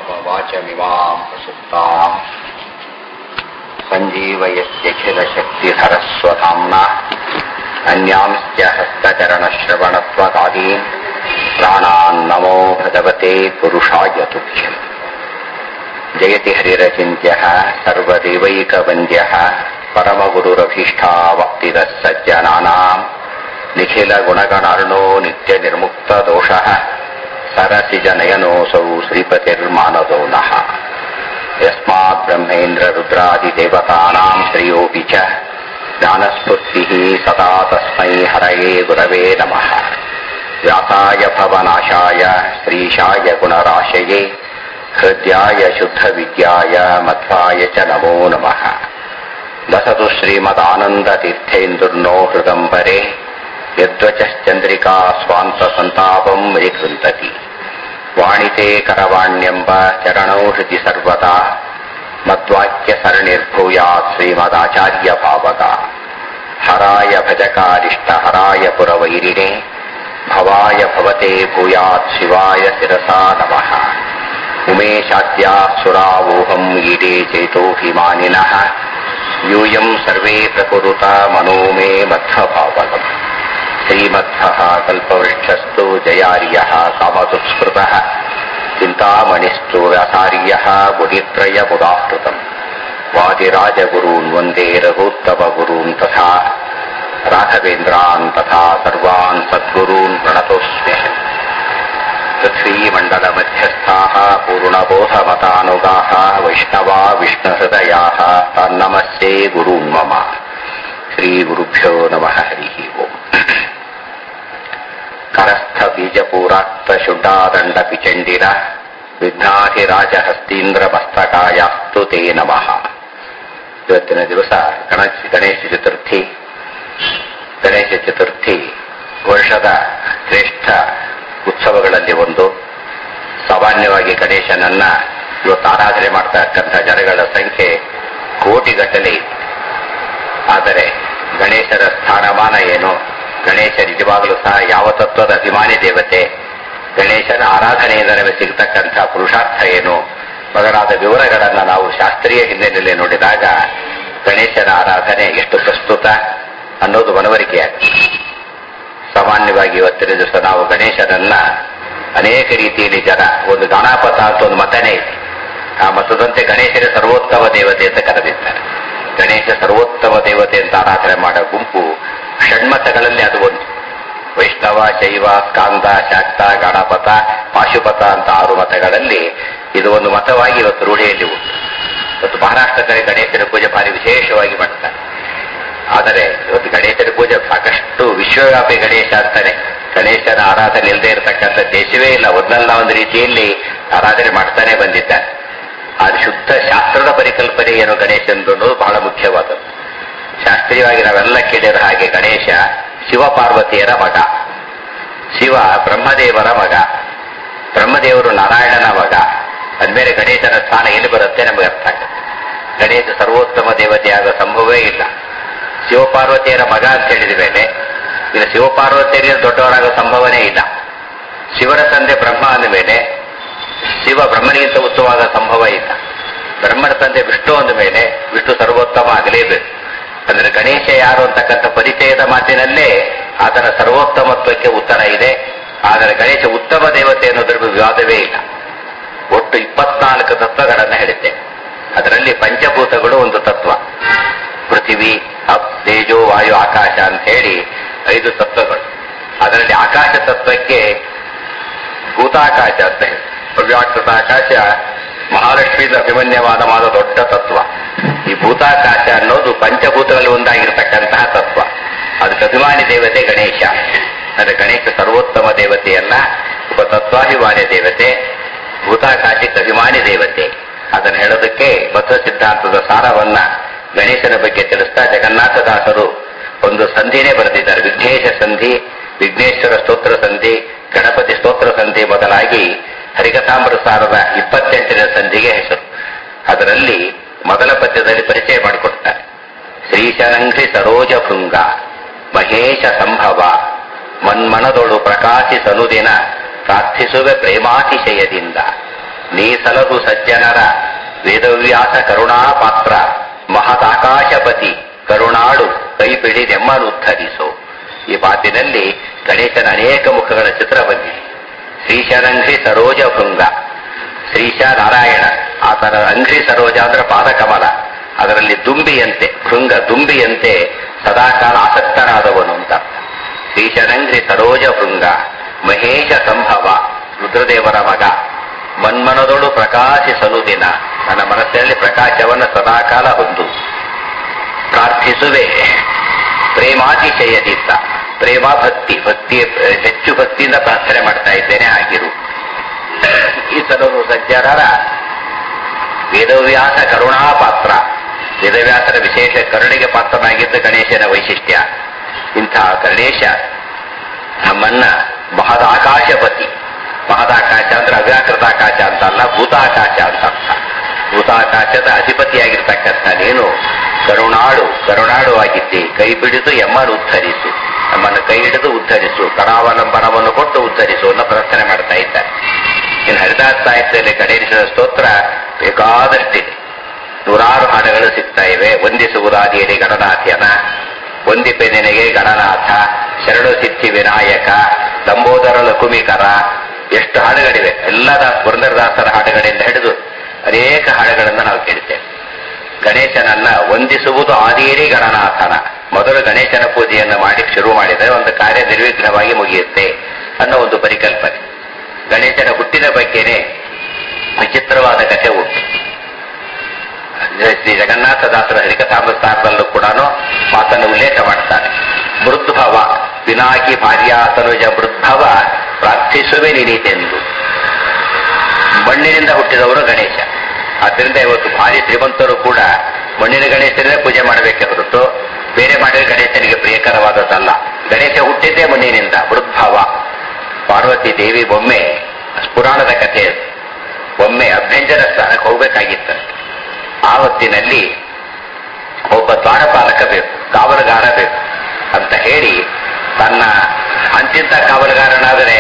वाचमिमाम् प्रसुप्ताम् सञ्जीवयत्यखिलशक्तिधरस्वधाम्ना अन्यांश्च हस्तचरणश्रवणत्वकादीन् प्राणान् नमो भगवते पुरुषाय तुभ्यम् जयति हरिरचिन्त्यः सर्वदेवैकवन्द्यः परमगुरुरभीष्टावक्तिरः सज्जनानाम् निखिलगुणगणार्णो नित्यनिर्मुक्तदोषः सरसिजनयनोऽसौ श्रीपतिर्मानदो नः यस्मात् ब्रह्मेन्द्ररुद्रादिदेवतानाम् श्रेयोऽपि च ज्ञानस्फूर्तिः सदा तस्मै हरये गुरवे नमः व्यासाय भवनाशाय श्रीशाय गुणराशये हृद्याय शुद्धविद्याय मध्वाय च नमो नमः लसतु श्रीमदानन्दतीर्थेन्दुर्नो हृदम्बरे यद्वचश्चन्द्रिका स्वान्तसन्तापम् विकृन्तति वाणिते करवाण्यम्ब चरणौ हृदि सर्वदा मद्वाक्यसरणिर्भूयात् श्रीमदाचार्यभावगा हराय भजकारिष्टहराय पुरवैरिणे भवाय भवते भूयात् शिवाय शिरसा नमः उमेशाद्या सुरावोहम् ईडे चेतोऽभिमानिनः यूयम् सर्वे प्रकुरुत मनो मे मध्वभावगम् श्रीमध्वः कल्पवृक्षस्तु जयार्यः कामतुत्स्मृतः चिन्तामणिस्तु व्यासार्यः मुनित्रयमुदाहृतम् वादिराजगुरून् वन्दे रघुत्तमगुरून् तथा राघवेन्द्रान् तथा सर्वान् सद्गुरून् प्रणतोऽस्म्यहम् पृथ्वीमण्डलमध्यस्थाः पूर्णबोधमतानुगाः वैष्णवा विष्णुहृदयाः तन्नमस्ते गुरून् मम श्रीगुरुभ्यो नमः हरिः ओम् करस्थबीजपूराक्तशुड्डादण्डपिचण्डिर ವಿಘ್ನಾಧಿರಾಜಹಸ್ತೀಂದ್ರಮಸ್ತಕಾಯಾಸ್ತು ತೇ ನಮಃ ಇವತ್ತಿನ ದಿವಸ ಗಣೇಶ ಗಣೇಶ ಚತುರ್ಥಿ ಗಣೇಶ ಚತುರ್ಥಿ ವರ್ಷದ ಶ್ರೇಷ್ಠ ಉತ್ಸವಗಳಲ್ಲಿ ಒಂದು ಸಾಮಾನ್ಯವಾಗಿ ಗಣೇಶನನ್ನ ಇವತ್ತು ಆರಾಧನೆ ಮಾಡ್ತಕ್ಕಂಥ ಜನಗಳ ಸಂಖ್ಯೆ ಕೋಟಿಗಟ್ಟಲೆ ಇದೆ ಆದರೆ ಗಣೇಶರ ಸ್ಥಾನಮಾನ ಏನು ಗಣೇಶ ನಿಜವಾಗಲೂ ಸಹ ಯಾವ ತತ್ವದ ಅಭಿಮಾನಿ ದೇವತೆ ಗಣೇಶನ ಆರಾಧನೆಯಿಂದ ನಮಗೆ ಸಿಗ್ತಕ್ಕಂಥ ಪುರುಷಾರ್ಥ ಏನು ಮೊದಲಾದ ವಿವರಗಳನ್ನು ನಾವು ಶಾಸ್ತ್ರೀಯ ಹಿನ್ನೆಲೆಯಲ್ಲಿ ನೋಡಿದಾಗ ಗಣೇಶನ ಆರಾಧನೆ ಎಷ್ಟು ಪ್ರಸ್ತುತ ಅನ್ನೋದು ಮನವರಿಕೆಯಾಗ್ತದೆ ಸಾಮಾನ್ಯವಾಗಿ ಇವತ್ತಿನ ದಿವಸ ನಾವು ಗಣೇಶನನ್ನ ಅನೇಕ ರೀತಿಯಲ್ಲಿ ಜನ ಒಂದು ಗಣಾಪಥ ಅಂತ ಒಂದು ಮತನೇ ಇದೆ ಆ ಮತದಂತೆ ಗಣೇಶನ ಸರ್ವೋತ್ತಮ ದೇವತೆ ಅಂತ ಕರೆದಿದ್ದಾರೆ ಗಣೇಶ ಸರ್ವೋತ್ತಮ ದೇವತೆ ಅಂತ ಆರಾಧನೆ ಮಾಡೋ ಗುಂಪು ಷಣ್ಮತಗಳಲ್ಲಿ ಅದು ಒಂದು ವೈಷ್ಣವ ಶೈವ ಸ್ಕಾಂದ ಶಾಕ್ತ ಗಣಪಥ ಪಾಶುಪಥ ಅಂತ ಆರು ಮತಗಳಲ್ಲಿ ಇದು ಒಂದು ಮತವಾಗಿ ಇವತ್ತು ರೂಢಿಯಲ್ಲಿ ಉಂಟು ಇವತ್ತು ಮಹಾರಾಷ್ಟ್ರ ಕಡೆ ಗಣೇಶನ ಪೂಜೆ ಭಾರಿ ವಿಶೇಷವಾಗಿ ಮಾಡ್ತಾರೆ ಆದರೆ ಇವತ್ತು ಗಣೇಶನ ಪೂಜೆ ಸಾಕಷ್ಟು ವಿಶ್ವವ್ಯಾಪಿ ಗಣೇಶ ಅಂತಾನೆ ಗಣೇಶನ ಆರಾಧನೆ ಇಲ್ಲದೆ ಇರತಕ್ಕಂಥ ದೇಶವೇ ಇಲ್ಲ ಒಂದಲ್ಲ ಒಂದು ರೀತಿಯಲ್ಲಿ ಆರಾಧನೆ ಮಾಡ್ತಾನೆ ಬಂದಿದ್ದಾರೆ ಆದ್ರೆ ಶುದ್ಧ ಶಾಸ್ತ್ರದ ಪರಿಕಲ್ಪನೆ ಏನು ಗಣೇಶಂದು ಅನ್ನೋದು ಬಹಳ ಮುಖ್ಯವಾದದ್ದು ಶಾಸ್ತ್ರೀಯವಾಗಿ ನಾವೆಲ್ಲ ಕೇಳಿರೋ ಹಾಗೆ ಗಣೇಶ ಶಿವಪಾರ್ವತಿಯರ ಮಗ ಶಿವ ಬ್ರಹ್ಮದೇವರ ಮಗ ಬ್ರಹ್ಮದೇವರು ನಾರಾಯಣನ ಮಗ ಅಂದಮೇಲೆ ಗಣೇಶನ ಸ್ಥಾನ ಎಲ್ಲಿ ಬರುತ್ತೆ ನಮಗೆ ಅರ್ಥ ಆಗುತ್ತೆ ಗಣೇಶ ಸರ್ವೋತ್ತಮ ದೇವತೆಯಾದ ಸಂಭವವೇ ಇಲ್ಲ ಶಿವಪಾರ್ವತಿಯರ ಮಗ ಅಂತ ಹೇಳಿದ ಮೇಲೆ ಈಗ ಶಿವಪಾರ್ವತಿಯರಿಗೆ ದೊಡ್ಡವರಾಗೋ ಸಂಭವನೇ ಇಲ್ಲ ಶಿವನ ತಂದೆ ಬ್ರಹ್ಮ ಅಂದ ಮೇಲೆ ಶಿವ ಬ್ರಹ್ಮನಿಗಿಂತ ಉತ್ತಮವಾದ ಸಂಭವ ಇಲ್ಲ ಬ್ರಹ್ಮನ ತಂದೆ ವಿಷ್ಣು ಅಂದ ಮೇಲೆ ವಿಷ್ಣು ಸರ್ವೋತ್ತಮ ಆಗಲೇಬೇಕು ಅಂದ್ರೆ ಗಣೇಶ ಯಾರು ಅಂತಕ್ಕಂಥ ಪರಿಚಯದ ಮಾತಿನಲ್ಲೇ ಆತನ ಸರ್ವೋತ್ತಮತ್ವಕ್ಕೆ ಉತ್ತರ ಇದೆ ಆದರೆ ಗಣೇಶ ಉತ್ತಮ ದೇವತೆ ಅನ್ನೋದ್ರ ವಿವಾದವೇ ಇಲ್ಲ ಒಟ್ಟು ಇಪ್ಪತ್ನಾಲ್ಕು ತತ್ವಗಳನ್ನು ಹೇಳಿದ್ದೆ ಅದರಲ್ಲಿ ಪಂಚಭೂತಗಳು ಒಂದು ತತ್ವ ಪೃಥಿವಿ ಅಪ್ ತೇಜೋ ವಾಯು ಆಕಾಶ ಅಂತ ಹೇಳಿ ಐದು ತತ್ವಗಳು ಅದರಲ್ಲಿ ಆಕಾಶ ತತ್ವಕ್ಕೆ ಭೂತಾಕಾಶ ಅಂತ ಹೇಳಿ ಅವ್ಯಾಕೃತ ಆಕಾಶ ಮಹಾಲಕ್ಷ್ಮಿಯಿಂದ ಅಭಿಮನ್ಯವಾದವಾದ ದೊಡ್ಡ ತತ್ವ ಈ ಭೂತಾಕಾಶ ಅನ್ನೋದು ಪಂಚಭೂತಗಳಲ್ಲಿ ಒಂದಾಗಿರ್ತಕ್ಕಂತಹ ತತ್ವ ಅದಕ್ಕೆ ಅಭಿಮಾನಿ ದೇವತೆ ಗಣೇಶ ಅಂದ್ರೆ ಗಣೇಶ ಸರ್ವೋತ್ತಮ ದೇವತೆಯಲ್ಲ ಒಬ್ಬ ತತ್ವಾಭಿಮಾನಿ ದೇವತೆ ಭೂತಾಕಾಶಕ್ಕೆ ಅಭಿಮಾನಿ ದೇವತೆ ಅದನ್ನು ಹೇಳೋದಕ್ಕೆ ಬದ್ಧ ಸಿದ್ಧಾಂತದ ಸಾರವನ್ನ ಗಣೇಶನ ಬಗ್ಗೆ ತಿಳಿಸ್ತಾ ಜಗನ್ನಾಥದಾಸರು ಒಂದು ಸಂಧಿನೇ ಬರೆದಿದ್ದಾರೆ ವಿಘ್ನೇಶ ಸಂಧಿ ವಿಘ್ನೇಶ್ವರ ಸ್ತೋತ್ರ ಸಂಧಿ ಗಣಪತಿ ಸ್ತೋತ್ರ ಸಂಧಿ ಮೊದಲಾಗಿ ಹರಿಕಥಾಂಬರ ಸಾರದ ಇಪ್ಪತ್ತೆಂಟನೇ ಸಂಧಿಗೆ ಹೆಸರು ಅದರಲ್ಲಿ ಮೊದಲ ಪದ್ಯದಲ್ಲಿ ಪರಿಚಯ ಮಾಡಿಕೊಡ್ತಾರೆ ಶ್ರೀಶರಂಘ್ರಿ ಸರೋಜ ಭೃಂಗ ಮಹೇಶ ಸಂಭವ ಮನ್ಮನದೊಳು ಪ್ರಕಾಶಿಸನುದಿನ ಪ್ರಾರ್ಥಿಸುವೆ ಪ್ರೇಮಾತಿಶಯದಿಂದ ನೀ ಸಲಹು ಸಜ್ಜನರ ವೇದವ್ಯಾಸ ಕರುಣಾ ಪಾತ್ರ ಮಹದಾಕಾಶಪತಿ ಕರುಣಾಡು ಕೈ ಉದ್ಧರಿಸು ಈ ಮಾತಿನಲ್ಲಿ ಗಣೇಶನ ಅನೇಕ ಮುಖಗಳ ಚಿತ್ರ ಬಂದಿದೆ ಶ್ರೀಶರಂಘ್ರಿ ಸರೋಜ ಭೃಂಗ ಶ್ರೀಶ ನಾರಾಯಣ ಆತನ ಅಂಘ್ರಿ ಸರೋಜ ಅಂದ್ರೆ ಪಾದಕಮಲ ಅದರಲ್ಲಿ ದುಂಬಿಯಂತೆ ಭೃಂಗ ದುಂಬಿಯಂತೆ ಸದಾಕಾಲ ಆಸಕ್ತನಾದವನು ಅಂತ ಶ್ರೀಶರಂಘ್ರಿ ಸರೋಜ ಭೃಂಗ ಮಹೇಶ ಸಂಭವ ರುದ್ರದೇವರ ಮಗ ಮನ್ಮನದೊಳು ಪ್ರಕಾಶಿಸಲು ದಿನ ನನ್ನ ಮನಸ್ಸಿನಲ್ಲಿ ಪ್ರಕಾಶವನ್ನು ಸದಾಕಾಲ ಹೊಂದು ಪ್ರಾರ್ಥಿಸುವೆ ಪ್ರೇಮಾತಿಶಯದಿತ್ತ ಪ್ರೇಮ ಭಕ್ತಿ ಭಕ್ತಿ ಹೆಚ್ಚು ಭಕ್ತಿಯಿಂದ ಪ್ರಾರ್ಥನೆ ಮಾಡ್ತಾ ಇದ್ದೇನೆ ಆಗಿರು ಈ ಸಲವು ಸಜ್ಜನರ ವೇದವ್ಯಾಸ ಕರುಣಾ ಪಾತ್ರ ವೇದವ್ಯಾಸರ ವಿಶೇಷ ಕರುಣಿಗೆ ಪಾತ್ರನಾಗಿದ್ದ ಗಣೇಶನ ವೈಶಿಷ್ಟ್ಯ ಇಂತಹ ಗಣೇಶ ನಮ್ಮನ್ನ ಮಹದಾಕಾಶಪತಿ ಮಹದಾಕಾಶ ಅಂದ್ರೆ ಅವ್ಯಾಕೃತಾಕಾಶ ಅಂತ ಅಲ್ಲ ಭೂತಾಕಾಶ ಅಂತ ಅರ್ಥ ಭೂತಾಕಾಶದ ಅಧಿಪತಿಯಾಗಿರ್ತಕ್ಕಂಥ ನೀನು ಕರುಣಾಳು ಕರುಣಾಳು ಆಗಿದ್ದಿ ಕೈ ಬಿಡಿದು ಎಮ್ಮನ್ನು ಉದ್ಧರಿಸು ನಮ್ಮನ್ನು ಕೈ ಹಿಡಿದು ಉದ್ಧರಿಸು ಕರಾವಲಂಬನವನ್ನು ಕೊಟ್ಟು ಉದ್ಧರಿಸು ಅನ್ನೋ ಪ್ರಾರ್ಥನೆ ಮಾಡ್ತಾ ಇದ್ದಾರೆ ಇನ್ನು ಹರಿದಾಸ ಸಾಹಿತ್ಯದಲ್ಲಿ ಗಣೇಶನ ಸ್ತೋತ್ರ ಬೇಕಾದಷ್ಟಿದೆ ನೂರಾರು ಹಾಡುಗಳು ಸಿಗ್ತಾ ಇವೆ ವಂದಿಸುವುದಾದಿಯಲ್ಲಿ ಗಣನಾಥ್ಯನ ವಂದಿಪೆ ನಿನಗೆ ಗಣನಾಥ ಶರಣು ಸಿದ್ಧಿ ವಿನಾಯಕ ಲಂಬೋದರ ಲಕುಮಿಕರ ಎಷ್ಟು ಹಾಡುಗಳಿವೆ ಎಲ್ಲ ದಾಸ ಪುರಂದರದಾಸರ ಹಾಡುಗಳಿಂದ ಹಿಡಿದು ಅನೇಕ ಹಾಡುಗಳನ್ನು ನಾವು ಕೇಳ್ತೇವೆ ಗಣೇಶನನ್ನ ವಂದಿಸುವುದು ಆದಿಯೇರಿ ಗಣನಾಥನ ಮೊದಲು ಗಣೇಶನ ಪೂಜೆಯನ್ನು ಮಾಡಿ ಶುರು ಮಾಡಿದರೆ ಒಂದು ಕಾರ್ಯ ನಿರ್ವಿಘ್ನವಾಗಿ ಮುಗಿಯುತ್ತೆ ಅನ್ನೋ ಒಂದು ಪರಿಕಲ್ಪನೆ ಗಣೇಶನ ಹುಟ್ಟಿನ ಬಗ್ಗೆನೇ ವಿಚಿತ್ರವಾದ ಕಥೆ ಉಂಟು ಶ್ರೀ ಜಗನ್ನಾಥದಾಸರ ಹರಿಕಥಾಮೃತಾರದಲ್ಲೂ ಕೂಡ ಮಾತನ್ನು ಉಲ್ಲೇಖ ಮಾಡ್ತಾನೆ ಮೃದ್ಭವ ವಿನಾಕಿ ಭಾರ್ಯಾತನುಜ ಮೃದ್ಭವ ಪ್ರಾರ್ಥಿಸುವೆ ನಿನೀತೆಂದು ಮಣ್ಣಿನಿಂದ ಹುಟ್ಟಿದವರು ಗಣೇಶ ಆದ್ದರಿಂದ ಇವತ್ತು ಭಾರಿ ಶ್ರೀಮಂತರು ಕೂಡ ಮಣ್ಣಿನ ಗಣೇಶನೇ ಪೂಜೆ ಮಾಡಬೇಕೆ ಹೊರತು ಬೇರೆ ಮಾಡಿದ ಗಣೇಶನಿಗೆ ಪ್ರಿಯಕರವಾದದ್ದಲ್ಲ ಗಣೇಶ ಹುಟ್ಟಿದ್ದೇ ಮಣ್ಣಿನಿಂದ ಮೃದ್ಭವ ಪಾರ್ವತಿ ದೇವಿ ಒಮ್ಮೆ ಪುರಾಣದ ಕಥೆ ಅದು. ಒಮ್ಮೆ ಅಭ್ಯಂಜನ ಸ್ಥಾನಕ್ಕೆ ಹೋಗ್ಬೇಕಾಗಿತ್ತು ಆ ಹೊತ್ತಿನಲ್ಲಿ ಒಬ್ಬ ದ್ವಾರಪಾಲಕ ಬೇಕು ಕಾವಲುಗಾರ ಬೇಕು ಅಂತ ಹೇಳಿ ತನ್ನ ಅಂತಿಂತ ಕಾವಲುಗಾರನಾದರೆ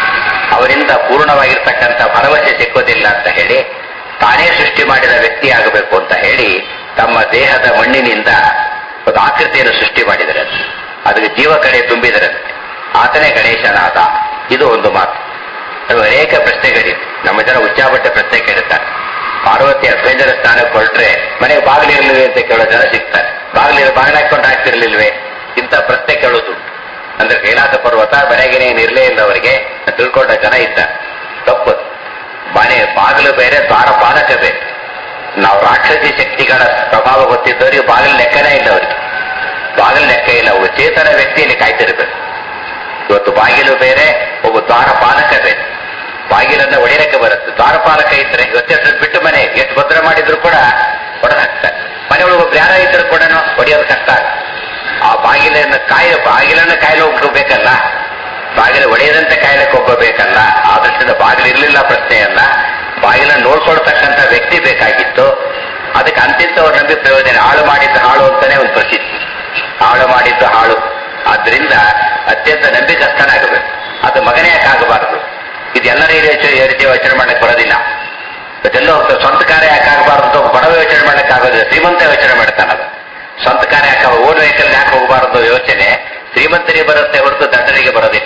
ಅವರಿಂದ ಪೂರ್ಣವಾಗಿರ್ತಕ್ಕಂಥ ಭರವಸೆ ಸಿಕ್ಕೋದಿಲ್ಲ ಅಂತ ಹೇಳಿ ತಾನೇ ಸೃಷ್ಟಿ ಮಾಡಿದ ವ್ಯಕ್ತಿ ಆಗಬೇಕು ಅಂತ ಹೇಳಿ ತಮ್ಮ ದೇಹದ ಮಣ್ಣಿನಿಂದ ಒಂದು ಆಕೃತಿಯನ್ನು ಸೃಷ್ಟಿ ಮಾಡಿದರಂತೆ ಅದಕ್ಕೆ ಜೀವ ಕಡೆ ತುಂಬಿದರಂತೆ ಆತನೇ ಗಣೇಶನಾದ ಇದು ಒಂದು ಮಾತು ಅದು ಅನೇಕ ಪ್ರಶ್ನೆಗಳಿವೆ ನಮ್ಮ ಜನ ಉಚ್ಚಾಬಟ್ಟೆ ಪ್ರಶ್ನೆ ಕೇಳುತ್ತಾರೆ ಪಾರ್ವತಿ ಅಭ್ಯಂಜನ ಸ್ಥಾನಕ್ಕೆ ಹೊರಟ್ರೆ ಮನೆಗೆ ಬಾಗಿಲಿರಲಿವೆ ಅಂತ ಕೇಳೋ ಜನ ಸಿಗ್ತಾರೆ ಬಾಗಿಲಿರ ಬಾಗಿಲು ಹಾಕೊಂಡು ಹಾಕ್ತಿರ್ಲಿಲ್ವೇ ಇಂಥ ಪ್ರಶ್ನೆ ಕೇಳೋದು ಅಂದ್ರೆ ಕೈಲಾಸ ಪರ್ವತ ಮನೆಗೇನೆ ಇರಲೇ ಇಲ್ಲವರಿಗೆ ತಿಳ್ಕೊಂಡ ಜನ ಇದ್ದಾರೆ ತಪ್ಪು ಮನೆ ಬಾಗಿಲು ಬೇರೆ ದ್ವಾರ ಪಾಲಕ ಬೇರೆ ನಾವು ರಾಕ್ಷಸಿ ಶಕ್ತಿಗಳ ಪ್ರಭಾವ ಗೊತ್ತಿದ್ದವರಿಗೆ ಬಾಗಿಲು ಲೆಕ್ಕನೇ ಇಲ್ಲ ಅವರಿಗೆ ಬಾಗಿಲು ಲೆಕ್ಕ ಇಲ್ಲ ಒಬ್ಬ ಚೇತನ ವ್ಯಕ್ತಿಯಲ್ಲಿ ಕಾಯ್ತಿರ್ಬೇಕು ಇವತ್ತು ಬಾಗಿಲು ಬೇರೆ ಒಬ್ಬ ದ್ವಾರ ಪಾಲಕ ಬೇರೆ ಬಾಗಿಲನ್ನ ಒಡೆಯಕ್ಕೆ ಬರುತ್ತೆ ದ್ವಾರಪಾಲಕ ಇದ್ರೆ ಇವತ್ತೆಷ್ಟು ಬಿಟ್ಟು ಮನೆ ಎಷ್ಟು ಭದ್ರ ಮಾಡಿದ್ರು ಕೂಡ ಒಡೆದು ಹಾಕ್ತಾರೆ ಮನೆ ಒಳಗೆ ಒಬ್ರು ಯಾರ ಇದ್ರು ಕೂಡ ಒಡೆಯೋದು ಕಷ್ಟ ಆಗುತ್ತೆ. ಆ ಬಾಗಿಲನ್ನು ಕಾಯ ಬಾಗಿಲನ್ನು ಕಾಯಲು ಹೋಗ್ಬೇಕಲ್ಲ ಬಾಗಿಲು ಒಡೆಯದಂತೆ ಕಾಯಲಿಕ್ಕೆ ಹೋಗಬೇಕಲ್ಲ ಆ ದೃಷ್ಟಿಯಿಂದ ಬಾಗಿಲು ಇರಲಿಲ್ಲ ಪ್ರಶ್ನೆಯಲ್ಲ ಬಾಗಿಲನ್ನು ನೋಡ್ಕೊಳ್ತಕ್ಕಂಥ ವ್ಯಕ್ತಿ ಬೇಕಾಗಿತ್ತು ಅದಕ್ಕೆ ಅಂತಿಂತವ್ರು ನಂಬಿ ಪ್ರಯೋಜನ ಹಾಳು ಮಾಡಿದ್ದು ಹಾಳು ಅಂತಾನೆ ಒಂದು ಪ್ರಸಿದ್ಧಿ ಹಾಳು ಮಾಡಿದ್ದು ಹಾಳು ಆದ್ರಿಂದ ಅತ್ಯಂತ ನಂಬಿಕಸ್ಥನಾಗಬೇಕು ಅದು ಮಗನೇ ಯಾಕಾಗಬಾರದು ಇದು ಎಲ್ಲರ ಈ ರೀತಿ ಯೋಚನೆ ಮಾಡಕ್ಕೆ ಬರೋದಿಲ್ಲ ಇದೆಲ್ಲೋ ಸ್ವಂತ ಕಾರ್ಯ ಯಾಕಾಗಬಾರದು ಅಂತ ಬಡವ ಯೋಚನೆ ಮಾಡಕ್ಕೆ ಆಗೋದಿಲ್ಲ ಶ್ರೀಮಂತ ಯೋಚನೆ ಮಾಡ್ತಾನದು ಸ್ವಂತ ಕಾರ್ಯ ಯಾಕೆ ಓನ್ ವೆಹಿಕಲ್ ಯಾಕೆ ಹೋಗಬಾರದು ಯೋಚನೆ ಶ್ರೀಮಂತರಿಗೆ ಬರುತ್ತೆ ಹೊರತು ದಂಡನಿಗೆ ಬರೋದಿಲ್ಲ